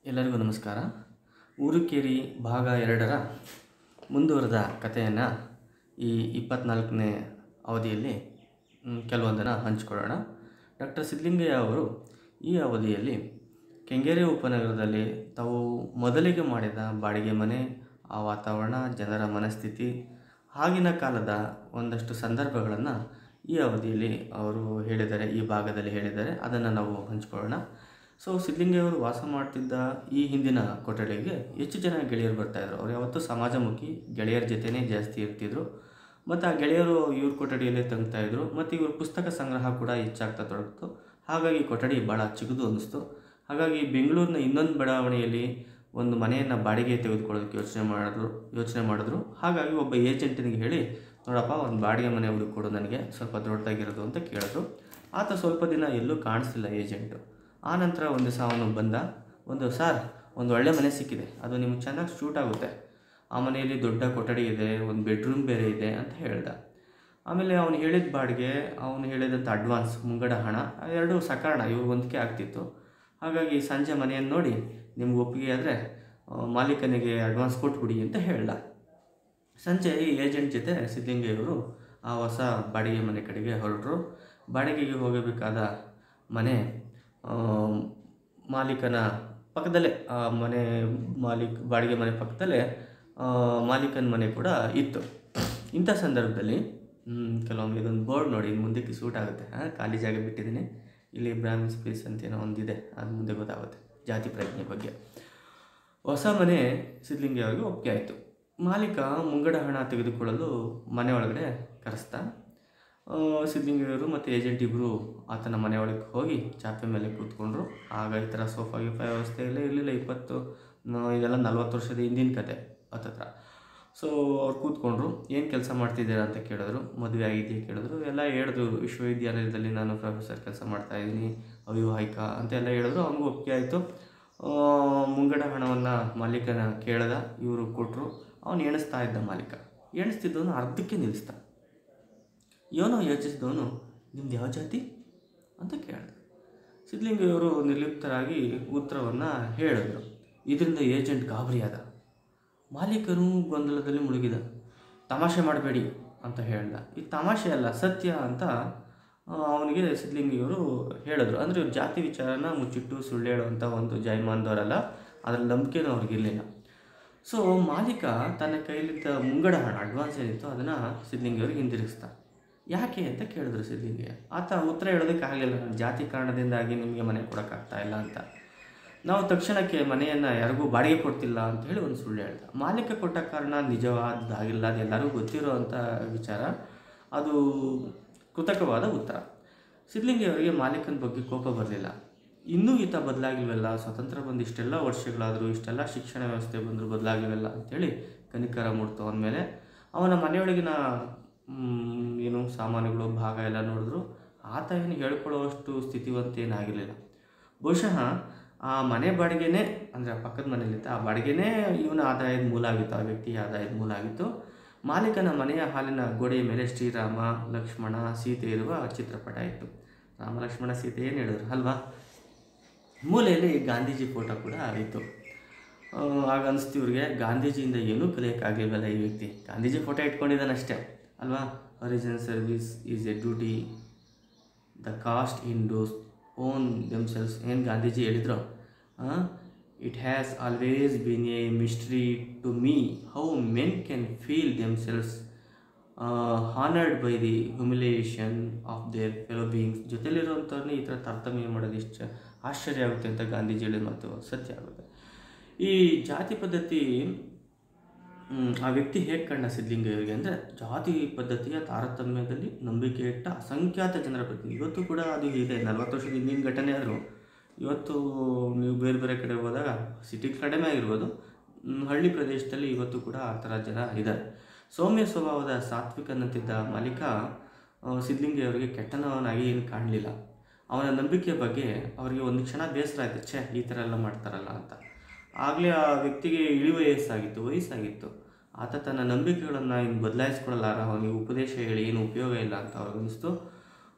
ಎಲ್ಲರಿಗೂ ನಮಸ್ಕಾರ ಊರುಕೇರಿ ಭಾಗ ಎರಡರ ಮುಂದುವರೆದ ಕಥೆಯನ್ನು ಈ ಇಪ್ಪತ್ನಾಲ್ಕನೇ ಅವಧಿಯಲ್ಲಿ ಮ್, ಕೆಲವೊಂದನ್ನು ಹಂಚಿಕೊಳ್ಳೋಣ ಡಾಕ್ಟರ್ ಸಿದ್ಧಲಿಂಗಯ್ಯ ಅವರು ಈ ಅವಧಿಯಲ್ಲಿ ಕೆಂಗೇರಿ ಉಪನಗರದಲ್ಲಿ ತಾವು ಮೊದಲಿಗೆ ಮಾಡಿದ ಬಾಡಿಗೆ ಮನೆ ಆ ವಾತಾವರಣ ಜನರ ಮನಸ್ಥಿತಿ ಆಗಿನ ಕಾಲದ ಒಂದಷ್ಟು ಸಂದರ್ಭಗಳನ್ನು ಈ ಅವಧಿಯಲ್ಲಿ ಅವರು ಹೇಳಿದ್ದಾರೆ ಈ ಭಾಗದಲ್ಲಿ ಹೇಳಿದ್ದಾರೆ ಅದನ್ನು ನಾವು ಹಂಚ್ಕೊಳ್ಳೋಣ ಸೊ ಸಿದ್ಧಲಿಂಗಯ್ಯವರು ವಾಸ ಮಾಡ್ತಿದ್ದ ಈ ಹಿಂದಿನ ಕೊಠಡಿಗೆ ಹೆಚ್ಚು ಜನ ಗೆಳೆಯರು ಬರ್ತಾಯಿದ್ರು ಅವ್ರು ಯಾವತ್ತೂ ಸಮಾಜಮುಖಿ ಗೆಳೆಯರ ಜೊತೆನೇ ಜಾಸ್ತಿ ಇರ್ತಿದ್ರು ಮತ್ತು ಆ ಗೆಳೆಯರು ಇವ್ರ ಕೊಠಡಿಯಲ್ಲೇ ತಂಗ್ತಾಯಿದ್ರು ಮತ್ತು ಇವ್ರ ಪುಸ್ತಕ ಸಂಗ್ರಹ ಕೂಡ ಹೆಚ್ಚಾಗ್ತಾ ತೊಡಗಿತು ಹಾಗಾಗಿ ಕೊಠಡಿ ಭಾಳ ಚಿಕ್ಕದು ಅನ್ನಿಸ್ತು ಹಾಗಾಗಿ ಬೆಂಗಳೂರಿನ ಇನ್ನೊಂದು ಬಡಾವಣೆಯಲ್ಲಿ ಒಂದು ಮನೆಯನ್ನು ಬಾಡಿಗೆ ತೆಗೆದುಕೊಳ್ಳೋದಕ್ಕೆ ಯೋಚನೆ ಮಾಡಿದ್ರು ಯೋಚನೆ ಮಾಡಿದ್ರು ಹಾಗಾಗಿ ಒಬ್ಬ ಏಜೆಂಟನಿಗೆ ಹೇಳಿ ನೋಡಪ್ಪ ಒಂದು ಬಾಡಿಗೆ ಮನೆ ಹುಡುಕೊಡು ನನಗೆ ಸ್ವಲ್ಪ ದೊಡ್ಡದಾಗಿರೋದು ಅಂತ ಕೇಳಿದ್ರು ಆತ ಸ್ವಲ್ಪ ದಿನ ಎಲ್ಲೂ ಕಾಣಿಸ್ತಿಲ್ಲ ಏಜೆಂಟು ಆ ನಂತರ ಒಂದು ದಿವಸ ಅವನು ಬಂದ ಒಂದು ಸರ್ ಒಂದು ಒಳ್ಳೆ ಮನೆ ಸಿಕ್ಕಿದೆ ಅದು ನಿಮ್ಗೆ ಚೆನ್ನಾಗಿ ಶೂಟ್ ಆಗುತ್ತೆ ಆ ಮನೆಯಲ್ಲಿ ದೊಡ್ಡ ಕೊಠಡಿ ಇದೆ ಒಂದು ಬೆಡ್ರೂಮ್ ಬೇರೆ ಇದೆ ಅಂತ ಹೇಳ್ದ ಆಮೇಲೆ ಅವನು ಹೇಳಿದ ಬಾಡಿಗೆ ಅವನು ಹೇಳಿದಂಥ ಅಡ್ವಾನ್ಸ್ ಮುಂಗಡ ಹಣ ಎರಡು ಸಕಾರಣ ಇವ್ರು ಹೊಂದಿಕೆ ಆಗ್ತಿತ್ತು ಹಾಗಾಗಿ ಸಂಜೆ ಮನೆಯನ್ನು ನೋಡಿ ನಿಮ್ಗೆ ಒಪ್ಪಿಗೆ ಆದರೆ ಮಾಲೀಕನಿಗೆ ಅಡ್ವಾನ್ಸ್ ಕೊಟ್ಬಿಡಿ ಅಂತ ಹೇಳ್ದ ಸಂಜೆ ಈ ಏಜೆಂಟ್ ಜೊತೆ ಸಿದ್ಧಲಿಂಗಯ್ಯವರು ಆ ಹೊಸ ಬಾಡಿಗೆ ಮನೆ ಕಡೆಗೆ ಹೊರಟರು ಬಾಡಿಗೆಗೆ ಹೋಗಬೇಕಾದ ಮನೆ ಆ, ಮಾಲೀಕನ ಪಕ್ಕದಲ್ಲೇ ಆ ಮನೆ ಮಾಲೀಕ ಬಾಡಿಗೆ ಮನೆ ಪಕ್ಕದಲ್ಲೇ ಆ, ಮಾಲೀಕನ ಮನೆ ಕೂಡ ಇತ್ತು ಇಂಥ ಸಂದರ್ಭದಲ್ಲಿ ಮ್, ಕೆಲವೊಮ್ಮೆ ಇದೊಂದು ಬೋರ್ಡ್ ನೋಡಿ ಇನ್ನು ಮುಂದಕ್ಕೆ ಸೂಟ್ ಆಗುತ್ತೆ ಹಾಂ ಖಾಲಿ ಜಾಗ ಬಿಟ್ಟಿದ್ದೀನಿ ಇಲ್ಲಿ ಬ್ರಾಹ್ಮಿನ್ಸ್ ಪ್ಲೇಸ್ ಅಂತ ಏನೋ ಒಂದಿದೆ ಅದು ಮುಂದೆ ಗೊತ್ತಾಗುತ್ತೆ ಜಾತಿ ಪ್ರಜ್ಞೆ ಬಗ್ಗೆ ಹೊಸ ಮನೆ ಸಿದ್ಧಲಿಂಗಿ ಅವರಿಗೆ ಒಪ್ಪಿಗೆ ಆಯಿತು ಮಾಲೀಕ ಮುಂಗಡ ಹಣ ತೆಗೆದುಕೊಳ್ಳಲು ಮನೆ ಒಳಗಡೆ ಕರೆಸ್ತಾ ಆ, ಸಿದ್ಧಲಿಂಗಿಯವರು ಮತ್ತು ಏಜೆಂಟ್ ಇಬ್ಬರು ಆತನ ಮನೆ ಒಳಗೆ ಹೋಗಿ ಚಾಪೆ ಮೇಲೆ ಕೂತ್ಕೊಂಡ್ರು ಆಗ ಈ ಥರ ಸೋಫಾ ಗಿಫಾ ವ್ಯವಸ್ಥೆ ಎಲ್ಲ ಇರಲಿಲ್ಲ ಇಪ್ಪತ್ತು ನ- ಇದೆಲ್ಲ ನಲ್ವತ್ತು ವರ್ಷದ ಹಿಂದಿನ ಕತೆ ಹತ್ತತ್ರ ಸೊ ಅವ್ರು ಕೂತ್ಕೊಂಡ್ರು ಏನು ಕೆಲಸ ಮಾಡ್ತಿದ್ದೀರಾ ಅಂತ ಕೇಳಿದ್ರು ಮದುವೆ ಆಗಿದೆಯಾ ಕೇಳಿದ್ರು ಎಲ್ಲ ಹೇಳಿದ್ರು ವಿಶ್ವವಿದ್ಯಾಲಯದಲ್ಲಿ ನಾನು ಪ್ರೊಫೆಸರ್ ಕೆಲಸ ಮಾಡ್ತಾ ಇದ್ದೀನಿ ಅವಿವಾಹಿಕ ಅಂತೆಲ್ಲ ಹೇಳಿದ್ರು ಅವನಿಗೂ ಒಪ್ಪಿಗೆ ಆಯಿತು ಮುಂಗಡ ಹಣವನ್ನು ಮಾಲೀಕನ ಕೇಳ್ದ ಇವರು ಕೊಟ್ಟರು ಅವನು ಎಣಿಸ್ತಾ ಇದ್ದ ಮಾಲೀಕ ಎಣಿಸ್ತಿದ್ದವನು ಅರ್ಧಕ್ಕೆ ನಿಲ್ಲಿಸ್ದ ಇವನು ಯೋಚಿಸಿದವನು ನಿಮ್ದು ಯಾವ ಜಾತಿ ಅಂತ ಕೇಳಿದ ಸಿದ್ಧಲಿಂಗಯ್ಯವರು ನಿರ್ಲಿಪ್ತರಾಗಿ ಉತ್ತರವನ್ನು ಹೇಳಿದ್ರು ಇದರಿಂದ ಏಜೆಂಟ್ ಗಾಬರಿಯಾದ ಮಾಲೀಕನು ಗೊಂದಲದಲ್ಲಿ ಮುಳುಗಿದ ತಮಾಷೆ ಮಾಡಬೇಡಿ ಅಂತ ಹೇಳ್ದ ಈ ತಮಾಷೆ ಅಲ್ಲ ಸತ್ಯ ಅಂತ ಆ, ಅವನಿಗೆ ಸಿದ್ಧಲಿಂಗಿಯವರು ಹೇಳಿದ್ರು ಅಂದರೆ ಇವ್ರ ಜಾತಿ ವಿಚಾರನ ಮುಚ್ಚಿಟ್ಟು ಸುಳ್ಳು ಹೇಳುವಂಥ ಒಂದು ಜೈಮಾನ್ದವರಲ್ಲ ಅದರ ನಂಬಿಕೆನೂ ಅವ್ರಿಗಿರಲಿಲ್ಲ ಸೊ ಮಾಲೀಕ ತನ್ನ ಕೈಲಿದ್ದ ಮುಂಗಡ ಹಣ ಅಡ್ವಾನ್ಸ್ ಏನಿತ್ತು ಅದನ್ನು ಸಿದ್ಧಲಿಂಗಿಯವ್ರಿಗೆ ಹಿಂದಿರುಗಿಸ್ದ ಯಾಕೆ ಅಂತ ಕೇಳಿದ್ರು ಸಿದ್ಧಲಿಂಗಯ್ಯ ಆತ ಉತ್ತರ ಹೇಳೋದಕ್ಕಾಗಲಿಲ್ಲ ನನ್ನ ಜಾತಿ ಕಾರಣದಿಂದಾಗಿ ನಿಮಗೆ ಮನೆ ಕೊಡೋಕ್ಕಾಗ್ತಾ ಇಲ್ಲ ಅಂತ ನಾವು ತಕ್ಷಣಕ್ಕೆ ಮನೆಯನ್ನು ಯಾರಿಗೂ ಬಾಡಿಗೆ ಕೊಡ್ತಿಲ್ಲ ಅಂತ ಹೇಳಿ ಒಂದು ಸುಳ್ಳು ಹೇಳ್ದ ಮಾಲೀಕ ಕೊಟ್ಟ ಕಾರಣ ನಿಜವಾದಾಗಿಲ್ಲ ಅದು ಎಲ್ಲರಿಗೂ ಗೊತ್ತಿರೋವಂಥ ವಿಚಾರ ಅದು ಕೃತಕವಾದ ಉತ್ತರ ಸಿದ್ಧಲಿಂಗಿಯವರಿಗೆ ಮಾಲೀಕನ ಬಗ್ಗೆ ಕೋಪ ಬರಲಿಲ್ಲ ಇನ್ನೂ ಈತ ಬದಲಾಗಿಲ್ವಲ್ಲ ಸ್ವತಂತ್ರ ಬಂದು ಇಷ್ಟೆಲ್ಲ ವರ್ಷಗಳಾದರೂ ಇಷ್ಟೆಲ್ಲ ಶಿಕ್ಷಣ ವ್ಯವಸ್ಥೆ ಬಂದರೂ ಬದಲಾಗಿಲ್ವಲ್ಲ ಅಂತೇಳಿ ಕನಿಕರ ಮೂಡ್ತು ಅವನ ಮೇಲೆ ಅವನ ಮನೆಯೊಳಗಿನ ಮ್, ಏನು ಸಾಮಾನುಗಳು ಭಾಗ ಎಲ್ಲ ನೋಡಿದ್ರು ಆತ ಏನು ಹೇಳ್ಕೊಳ್ಳೋವಷ್ಟು ಸ್ಥಿತಿವಂತ ಏನಾಗಿರಲಿಲ್ಲ ಬಹುಶಃ ಆ ಮನೆ ಬಾಡಿಗೆನೇ ಅಂದರೆ ಆ ಪಕ್ಕದ ಮನೆಯಲ್ಲಿತ್ತು ಆ ಬಾಡಿಗೆನೇ ಇವನ ಆದಾಯದ ಮೂಲ ಆಗಿತ್ತು ಆ ವ್ಯಕ್ತಿಯ ಆದಾಯದ ಮೂಲ ಆಗಿತ್ತು ಮಾಲೀಕನ ಮನೆಯ ಹಾಲಿನ ಗೋಡೆಯ ಮೇಲೆ ಶ್ರೀರಾಮ ಲಕ್ಷ್ಮಣ ಸೀತೆ ಇರುವ ಚಿತ್ರಪಟ ಇತ್ತು ರಾಮ ಲಕ್ಷ್ಮಣ ಸೀತೆ ಏನು ಹೇಳಿದ್ರು ಅಲ್ವಾ ಮೂಲೆಯಲ್ಲಿ ಗಾಂಧೀಜಿ ಫೋಟೋ ಕೂಡ ಇತ್ತು ಆ, ಆಗ ಅನಿಸ್ತು ಇವ್ರಿಗೆ ಗಾಂಧೀಜಿಯಿಂದ ಏನೂ ಕಲಿಯೋಕ್ಕಾಗಲಿಲ್ವಲ್ಲ ಈ ವ್ಯಕ್ತಿ ಗಾಂಧೀಜಿ ಫೋಟೋ ಇಟ್ಕೊಂಡಿದ್ದಾನಷ್ಟೇ ಅಲ್ವಾ original service is a duty the cost in those own themselves ಏನು ಗಾಂಧೀಜಿ ಹೇಳಿದ್ರು it has always been a mystery to me how men can feel themselves honoured by the humiliation of their fellow beings ಜೊತೆಲಿರುವಂಥವ್ರನ್ನ ಈ ಥರ ತಾರತಮ್ಯ ಮಾಡೋದು ಇಷ್ಟು ಆಶ್ಚರ್ಯ ಆಗುತ್ತೆ ಅಂತ ಗಾಂಧೀಜಿ ಹೇಳಿದ ಮಾತು ಸತ್ಯ ಆಗುತ್ತೆ ಈ ಜಾತಿ ಪದ್ಧತಿ ಹ್ಮ್, ಆ ವ್ಯಕ್ತಿ ಹೇಗೆ ಕಂಡ ಸಿದ್ಧಲಿಂಗಯ್ಯರಿಗೆ ಅಂದರೆ ಜಾತಿ ಪದ್ಧತಿಯ ತಾರತಮ್ಯದಲ್ಲಿ ನಂಬಿಕೆ ಇಟ್ಟ ಅಸಂಖ್ಯಾತ ಜನರ ಪ್ರತಿ ಇವತ್ತು ಕೂಡ ಅದು ಇದೆ ನಲ್ವತ್ತು ವರ್ಷದ ಹಿಂದಿನ ಘಟನೆ ಆದರೂ ಇವತ್ತು ನೀವು ಬೇರೆ ಬೇರೆ ಕಡೆ ಹೋದಾಗ ಸಿಟಿ ಕಡಿಮೆ ಆಗಿರ್ಬೋದು ಹ್ಮ್, ಹಳ್ಳಿ ಪ್ರದೇಶದಲ್ಲಿ ಇವತ್ತು ಕೂಡ ಆ ಥರ ಜನ ಇದ್ದಾರೆ ಸೌಮ್ಯ ಸ್ವಭಾವದ ಸಾತ್ವಿಕನಂತಿದ್ದ ಮಾಲೀಕ ಆ, ಸಿದ್ಧಲಿಂಗಯ್ಯವರಿಗೆ ಕೆಟ್ಟನವನಾಗಿ ಏನು ಕಾಣಲಿಲ್ಲ ಅವನ ನಂಬಿಕೆಯ ಬಗ್ಗೆ ಅವರಿಗೆ ಒಂದು ಕ್ಷಣ ಬೇಸರ ಆಯಿತು ಛೇ ಈ ಥರ ಎಲ್ಲ ಮಾಡ್ತಾರಲ್ಲ ಅಂತ ಆಗಲೇ ಆ ವ್ಯಕ್ತಿಗೆ ಇಳಿ ವಯಸ್ಸಾಗಿತ್ತು ವಯಸ್ಸಾಗಿತ್ತು ಆತ ತನ್ನ ನಂಬಿಕೆಗಳನ್ನು ಇನ್ನು ಬದಲಾಯಿಸ್ಕೊಳ್ಳಲಾರ ಅವನಿಗೆ ಉಪದೇಶ ಹೇಳಿ ಏನು ಉಪಯೋಗ ಇಲ್ಲ ಅಂತ ಅವ್ರಿಗನ್ನಿಸ್ತು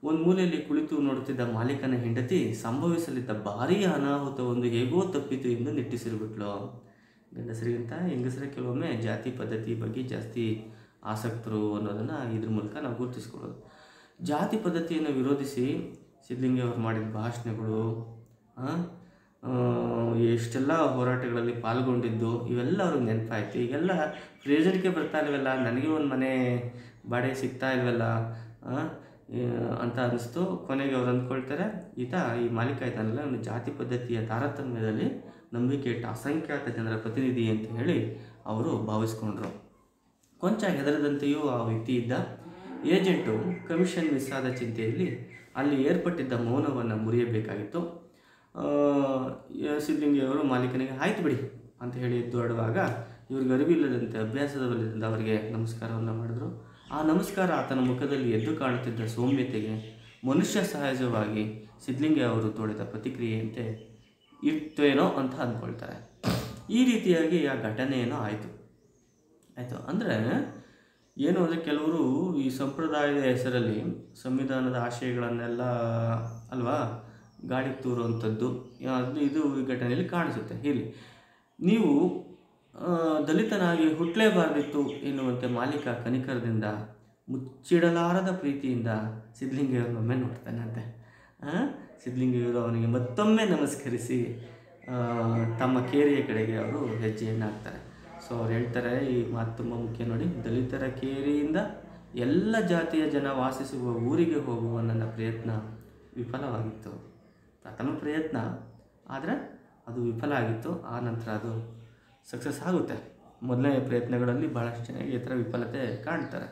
ಒಂದು ಮೂಲೆಯಲ್ಲಿ ಕುಳಿತು ನೋಡುತ್ತಿದ್ದ ಮಾಲೀಕನ ಹೆಂಡತಿ ಸಂಭವಿಸಲಿದ್ದ ಭಾರೀ ಅನಾಹುತವೊಂದು ಹೇಗೋ ತಪ್ಪಿತು ಎಂದು ನಿಟ್ಟಿಸಿರುಬಿಟ್ಲು ಗಂಡಸರಿಗಿಂತ ಹೆಂಗಸರ ಕೆಲವೊಮ್ಮೆ ಜಾತಿ ಪದ್ಧತಿ ಬಗ್ಗೆ ಜಾಸ್ತಿ ಆಸಕ್ತರು ಅನ್ನೋದನ್ನು ಇದ್ರ ಮೂಲಕ ನಾವು ಗುರುತಿಸ್ಕೊಳ್ಳೋದು ಜಾತಿ ಪದ್ಧತಿಯನ್ನು ವಿರೋಧಿಸಿ ಸಿದ್ಧಲಿಂಗಿ ಅವರು ಮಾಡಿದ ಭಾಷಣಗಳು ಆ, ಆ, ಎಷ್ಟೆಲ್ಲ ಹೋರಾಟಗಳಲ್ಲಿ ಪಾಲ್ಗೊಂಡಿದ್ದು ಇವೆಲ್ಲ ಅವ್ರಿಗೆ ನೆನಪಾಯ್ತು ಈಗೆಲ್ಲ ಪ್ರಯೋಜನಕ್ಕೆ ಬರ್ತಾ ಇಲ್ವಲ್ಲ ನನಗೆ ಒಂದು ಮನೆ ಬಾಡಿಗೆ ಸಿಗ್ತಾ ಇಲ್ವಲ್ಲ ಆ, ಏ, ಅಂತ ಅನಿಸ್ತು ಕೊನೆಗೆ ಅವ್ರು ಅಂದ್ಕೊಳ್ತಾರೆ ಈತ ಈ ಮಾಲೀಕ ಇದ್ದಾನಲ್ಲ ಅವನು ಜಾತಿ ಪದ್ಧತಿಯ ತಾರತಮ್ಯದಲ್ಲಿ ನಂಬಿಕೆ ಇಟ್ಟ ಅಸಂಖ್ಯಾತ ಜನರ ಪ್ರತಿನಿಧಿ ಅಂತ ಹೇಳಿ ಅವರು ಭಾವಿಸ್ಕೊಂಡ್ರು ಕೊಂಚ ಹೆದರದಂತೆಯೂ ಆ ವ್ಯಕ್ತಿ ಇದ್ದ ಏಜೆಂಟು ಕಮಿಷನ್ ಮಿಸ್ ಆದ ಚಿಂತೆಯಲ್ಲಿ ಅಲ್ಲಿ ಏರ್ಪಟ್ಟಿದ್ದ ಮೌನವನ್ನು ಮುರಿಯಬೇಕಾಗಿತ್ತು ಆ, ಯ- ಸಿದ್ಧಲಿಂಗಿಯವರು ಮಾಲೀಕನಿಗೆ ಆಯ್ತು ಬಿಡಿ ಅಂತ ಹೇಳಿ ಎದ್ದೊಡುವಾಗ ಇವ್ರಿಗೆ ಅರಿವಿಲ್ಲದಂತೆ ಅಭ್ಯಾಸದಲ್ಲಿದ್ದ ಅವರಿಗೆ ನಮಸ್ಕಾರವನ್ನು ಮಾಡಿದ್ರು ಆ ನಮಸ್ಕಾರ ಆತನ ಮುಖದಲ್ಲಿ ಎದ್ದು ಕಾಣುತ್ತಿದ್ದ ಸೌಮ್ಯತೆಗೆ ಮನುಷ್ಯ ಸಹಜವಾಗಿ ಸಿದ್ಧಲಿಂಗಿ ಅವರು ತೋಳಿದ ಪ್ರತಿಕ್ರಿಯೆಯಂತೆ ಇರ್ತೇನೋ ಅಂತ ಅಂದ್ಕೊಳ್ತಾರೆ ಈ ರೀತಿಯಾಗಿ ಆ ಘಟನೆಯೇನೋ ಆಯಿತು ಆಯಿತು ಅಂದರೆ ಏನು ಅಂದರೆ ಕೆಲವರು ಈ ಸಂಪ್ರದಾಯದ ಹೆಸರಲ್ಲಿ ಸಂವಿಧಾನದ ಆಶಯಗಳನ್ನೆಲ್ಲ ಅಲ್ವಾ ಗಾಳಿಗೆ ತೂರುವಂಥದ್ದು ಅದು ಇದು ಈ ಘಟನೆಯಲ್ಲಿ ಕಾಣಿಸುತ್ತೆ ಇಲ್ಲಿ ನೀವು ಆ, ದಲಿತನಾಗಿ ಹುಟ್ಟಲೇಬಾರ್ದಿತ್ತು ಎನ್ನುವಂತೆ ಮಾಲೀಕ ಕನಿಕರದಿಂದ ಮುಚ್ಚಿಡಲಾರದ ಪ್ರೀತಿಯಿಂದ ಸಿದ್ಧಲಿಂಗಿಯವರನ್ನೊಮ್ಮೆ ನೋಡ್ತಾನಂತೆ ಆ, ಸಿದ್ಧಲಿಂಗಿಯವರು ಅವನಿಗೆ ಮತ್ತೊಮ್ಮೆ ನಮಸ್ಕರಿಸಿ ಆ, ತಮ್ಮ ಕೇರಿಯ ಕಡೆಗೆ ಅವರು ಹೆಜ್ಜೆಯನ್ನು ಹಾಕ್ತಾರೆ ಸೊ ಅವ್ರು ಹೇಳ್ತಾರೆ ಈ ಮಾತು ತುಂಬ ಮುಖ್ಯ ನೋಡಿ ದಲಿತರ ಕೇರಿಯಿಂದ ಎಲ್ಲ ಜಾತಿಯ ಜನ ವಾಸಿಸುವ ಊರಿಗೆ ಹೋಗುವ ನನ್ನ ಪ್ರಯತ್ನ ವಿಫಲವಾಗಿತ್ತು ಪ್ರಥಮ ಪ್ರಯತ್ನ ಆದರೆ ಅದು ವಿಫಲ ಆಗಿತ್ತು ಆ ನಂತರ ಅದು ಸಕ್ಸಸ್ ಆಗುತ್ತೆ ಮೊದಲನೇ ಪ್ರಯತ್ನಗಳಲ್ಲಿ ಭಾಳಷ್ಟು ಚೆನ್ನಾಗಿ ಈ ಥರ ವಿಫಲತೆ ಕಾಣ್ತಾರೆ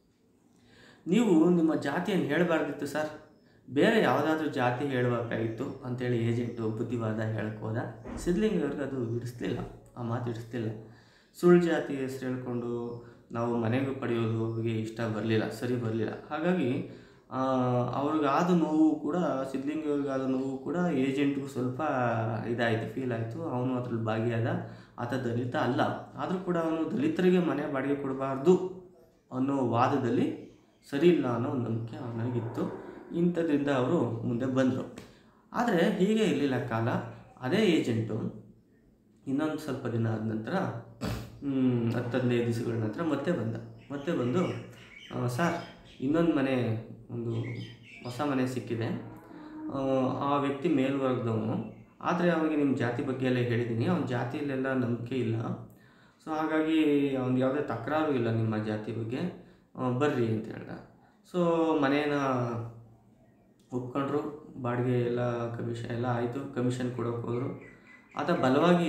ನೀವು ನಿಮ್ಮ ಜಾತಿಯನ್ನು ಹೇಳಬಾರ್ದಿತ್ತು ಸರ್ ಬೇರೆ ಯಾವುದಾದ್ರೂ ಜಾತಿ ಹೇಳಬೇಕಾಗಿತ್ತು ಅಂತೇಳಿ ಏಜೆಂಟು ಬುದ್ಧಿವಾದ ಹೇಳಕ್ಕೆ ಹೋದ ಸಿದ್ಧಲಿಂಗವ್ರಿಗೆ ಅದು ಇಡಿಸ್ಲಿಲ್ಲ ಆ ಮಾತು ಇಡಿಸ್ಲಿಲ್ಲ ಸುಳ್ಳು ಜಾತಿ ಹೆಸರು ಹೇಳ್ಕೊಂಡು ನಾವು ಮನೆಗೂ ಪಡೆಯೋದು ಅವ್ರಿಗೆ ಇಷ್ಟ ಬರಲಿಲ್ಲ ಸರಿ ಬರಲಿಲ್ಲ ಹಾಗಾಗಿ ಆ, ಅವ್ರಿಗಾದ ನೋವು ಕೂಡ ಸಿದ್ಧಲಿಂಗವ್ರಿಗಾದ ನೋವು ಕೂಡ ಏಜೆಂಟ್ಗೂ ಸ್ವಲ್ಪ ಇದಾಯಿತು ಫೀಲ್ ಆಯಿತು ಅವನು ಅದ್ರಲ್ಲಿ ಭಾಗಿಯಾದ ಆತ ದಲಿತ ಅಲ್ಲ ಆದರೂ ಕೂಡ ಅವನು ದಲಿತರಿಗೆ ಮನೆ ಬಾಡಿಗೆ ಕೊಡಬಾರ್ದು ಅನ್ನೋ ವಾದದಲ್ಲಿ ಸರಿ ಇಲ್ಲ ಅನ್ನೋ ಒಂದು ನಂಬಿಕೆ ಅವನಿಗಿತ್ತು ಇಂಥದ್ರಿಂದ ಅವರು ಮುಂದೆ ಬಂದರು ಆದರೆ ಹೀಗೆ ಇರಲಿಲ್ಲ ಕಾಲ ಅದೇ ಏಜೆಂಟು ಇನ್ನೊಂದು ಸ್ವಲ್ಪ ದಿನ ಆದ ನಂತರ ಹ್ಮ್, ಹತ್ತು ಹದಿನೈದು ದಿವಸಗಳ ನಂತರ ಮತ್ತೆ ಬಂದ ಮತ್ತೆ ಬಂದು ಆ, ಸರ್ ಇನ್ನೊಂದು ಮನೆ ಒಂದು ಹೊಸ ಮನೆ ಸಿಕ್ಕಿದೆ ಆ, ಆ ವ್ಯಕ್ತಿ ಮೇಲ್ವರ್ಗದವನು ಆದರೆ ಅವನಿಗೆ ನಿಮ್ಮ ಜಾತಿ ಬಗ್ಗೆ ಎಲ್ಲ ಹೇಳಿದ್ದೀನಿ ಅವನ ಜಾತಿಯಲ್ಲೆಲ್ಲ ನಂಬಿಕೆ ಇಲ್ಲ ಸೊ ಹಾಗಾಗಿ ಅವ್ನಿಗೆ ಯಾವುದೇ ತಕರಾರು ಇಲ್ಲ ನಿಮ್ಮ ಜಾತಿ ಬಗ್ಗೆ ಆ, ಬರ್ರಿ ಅಂತ ಹೇಳ್ದ ಸೊ ಮನೇನ ಒಪ್ಕೊಂಡ್ರು ಬಾಡಿಗೆ ಎಲ್ಲ ಕಮಿಷನ್ ಎಲ್ಲ ಆಯಿತು ಕಮಿಷನ್ ಕೊಡೋಕೆ ಹೋದರು ಆತ ಬಲವಾಗಿ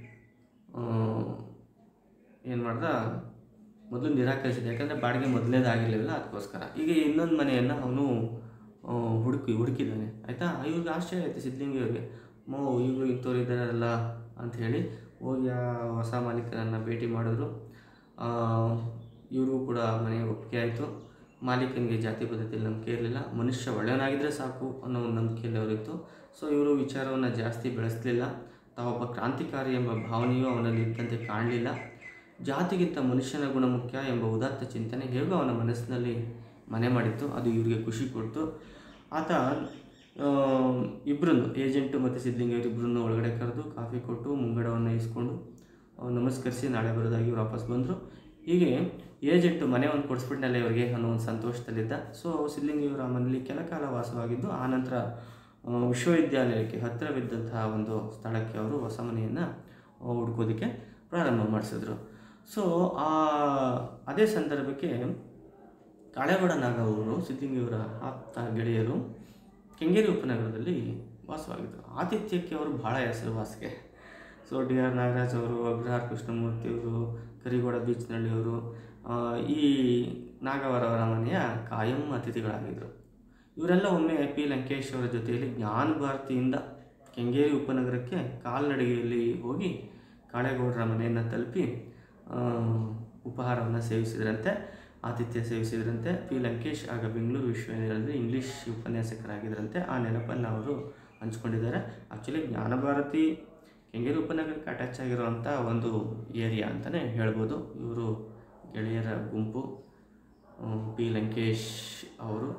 ಏನು ಮಾಡ್ದ ಮೊದಲು ನಿರಾಕರಿಸಿದ ಯಾಕಂದರೆ ಬಾಡಿಗೆ ಮೊದಲನೇದಾಗಿರಲಿಲ್ಲ ಅದಕ್ಕೋಸ್ಕರ ಈಗ ಇನ್ನೊಂದು ಮನೆಯನ್ನು ಅವನು ಹುಡುಕಿ ಹುಡುಕಿದ್ದಾನೆ ಆಯಿತಾ ಇವ್ರಿಗೆ ಆಶ್ಚರ್ಯ ಆಯಿತು ಸಿದ್ಧಲಿಂಗಿಯವ್ರಿಗೆ ಮೋ ಇವರು ಇಂಥವ್ರು ಇದ್ದಾರಲ್ಲ ಅಂಥೇಳಿ ಹೋಗಿ ಆ ಹೊಸ ಮಾಲೀಕನನ್ನು ಭೇಟಿ ಮಾಡಿದ್ರು ಆ, ಇವ್ರಿಗೂ ಕೂಡ ಮನೆ ಒಪ್ಪಿಗೆ ಆಯಿತು ಮಾಲೀಕನಿಗೆ ಜಾತಿ ಪದ್ಧತಿಯಲ್ಲಿ ನಂಬಿಕೆ ಇರಲಿಲ್ಲ ಮನುಷ್ಯ ಒಳ್ಳೆಯವನಾಗಿದ್ದರೆ ಸಾಕು ಅನ್ನೋ ಒಂದು ನಂಬಿಕೆಯಲ್ಲಿ ಅವರಿತ್ತು ಸೊ ಇವರು ವಿಚಾರವನ್ನು ಜಾಸ್ತಿ ಬೆಳೆಸಲಿಲ್ಲ ತಾವೊಬ್ಬ ಕ್ರಾಂತಿಕಾರಿ ಎಂಬ ಭಾವನೆಯೂ ಅವನಲ್ಲಿ ಇದ್ದಂತೆ ಕಾಣಲಿಲ್ಲ ಜಾತಿಗಿಂತ ಮನುಷ್ಯನ ಗುಣ ಮುಖ್ಯ ಎಂಬ ಉದಾತ್ತ ಚಿಂತನೆ ಹೇಗೋ ಅವನ ಮನಸ್ಸಿನಲ್ಲಿ ಮನೆ ಮಾಡಿತ್ತು ಅದು ಇವರಿಗೆ ಖುಷಿ ಕೊಡ್ತು ಆತ ಇಬ್ಬರನ್ನು ಏಜೆಂಟು ಮತ್ತು ಸಿದ್ಧಲಿಂಗರಿಬ್ಬರನ್ನು ಒಳಗಡೆ ಕರೆದು ಕಾಫಿ ಕೊಟ್ಟು ಮುಂಗಡವನ್ನು ಇಸ್ಕೊಂಡು ಅವ್ರು ನಮಸ್ಕರಿಸಿ ನಾಳೆ ಬರೋದಾಗಿ ಇವ್ರು ವಾಪಸ್ ಬಂದರು ಹೀಗೆ ಏಜೆಂಟು ಮನೆ ಒಂದು ಕೊಡಿಸ್ಬಿಟ್ನಲ್ಲ ಇವರಿಗೆ ಅನ್ನೋ ಒಂದು ಸಂತೋಷದಲ್ಲಿದ್ದ ಸೊ ಸಿದ್ಧಲಿಂಗಿಯವರು ಆ ಮನೆಯಲ್ಲಿ ಕೆಲ ಕಾಲ ವಾಸವಾಗಿದ್ದು ಆನಂತರ ಆ, ವಿಶ್ವವಿದ್ಯಾಲಯಕ್ಕೆ ಹತ್ತಿರವಿದ್ದಂತಹ ಒಂದು ಸ್ಥಳಕ್ಕೆ ಅವರು ಹೊಸ ಮನೆಯನ್ನು ಹುಡ್ಕೋದಕ್ಕೆ ಪ್ರಾರಂಭ ಮಾಡಿಸಿದ್ರು ಸೊ ಆ ಅದೇ ಸಂದರ್ಭಕ್ಕೆ ಕಾಳೇಗೌಡ ನಾಗವರು ಸಿದ್ಧಲಿಂಗಿಯವರ ಆಪ್ತ ಗೆಳೆಯರು ಕೆಂಗೇರಿ ಉಪನಗರದಲ್ಲಿ ವಾಸವಾಗಿದ್ದರು ಆತಿಥ್ಯಕ್ಕೆ ಅವರು ಬಹಳ ಹೆಸರುವಾಸಿಗೆ ಸೊ ಡಿ ಆರ್ ನಾಗರಾಜ್ ಅವರು ಅಗ್ರಹಾರ್ ಕೃಷ್ಣಮೂರ್ತಿ ಅವರು ಕರಿಗೌಡ ಬೀಚ್ನಳ್ಳಿಯವರು ಆ, ಈ ನಾಗವರವರ ಮನೆಯ ಕಾಯಂ ಅತಿಥಿಗಳಾಗಿದ್ದರು ಇವರೆಲ್ಲ ಒಮ್ಮೆ ಪಿ ಲಂಕೇಶ್ ಅವರ ಜೊತೆಯಲ್ಲಿ ಜ್ಞಾನ ಭಾರತಿಯಿಂದ ಕೆಂಗೇರಿ ಉಪನಗರಕ್ಕೆ ಕಾಲ್ನಡಿಗೆಯಲ್ಲಿ ಹೋಗಿ ಕಾಳೇಗೌಡರ ಮನೆಯನ್ನು ತಲುಪಿ ಆ, ಉಪಹಾರವನ್ನು ಸೇವಿಸಿದ್ರಂತೆ ಆತಿಥ್ಯ ಸೇವಿಸಿದ್ರಂತೆ ಪಿ ಲಂಕೇಶ್ ಆಗ ಬೆಂಗಳೂರು ವಿಶ್ವವಿದ್ಯಾಲಯದಲ್ಲಿ ಇಂಗ್ಲೀಷ್ ಉಪನ್ಯಾಸಕರಾಗಿದ್ದರಂತೆ ಆ ನೆನಪನ್ನು ಅವರು ಹಂಚ್ಕೊಂಡಿದ್ದಾರೆ ಆ್ಯಕ್ಚುಲಿ ಜ್ಞಾನಭಾರತಿ ಕೆಂಗೇರಿ ಉಪನಗರಕ್ಕೆ ಅಟ್ಯಾಚ್ ಆಗಿರುವಂಥ ಒಂದು ಏರಿಯಾ ಅಂತಲೇ ಹೇಳ್ಬೋದು ಇವರು ಗೆಳೆಯರ ಗುಂಪು ಆ, ಪಿ ಲಂಕೇಶ್ ಅವರು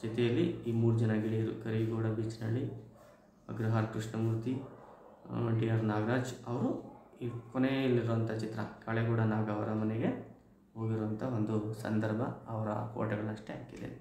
ಜೊತೆಯಲ್ಲಿ ಈ ಮೂರು ಜನ ಗೆಳೆಯರು ಕರಿಗೌಡ ಬೀಚನಹಳ್ಳಿ ಅಗ್ರಹಾರ ಕೃಷ್ಣಮೂರ್ತಿ ಡಿ ಆರ್ ನಾಗರಾಜ್ ಅವರು ಈ ಕೊನೆಯಲ್ಲಿರುವಂಥ ಚಿತ್ರ ಕಾಳೇಗೌಡ ನಾಗ ಅವರ ಮನೆಗೆ ಹೋಗಿರುವಂಥ ಒಂದು ಸಂದರ್ಭ ಅವರ ಫೋಟೋಗಳನ್ನಷ್ಟೇ ಹಾಕಿದ್ದೇನೆ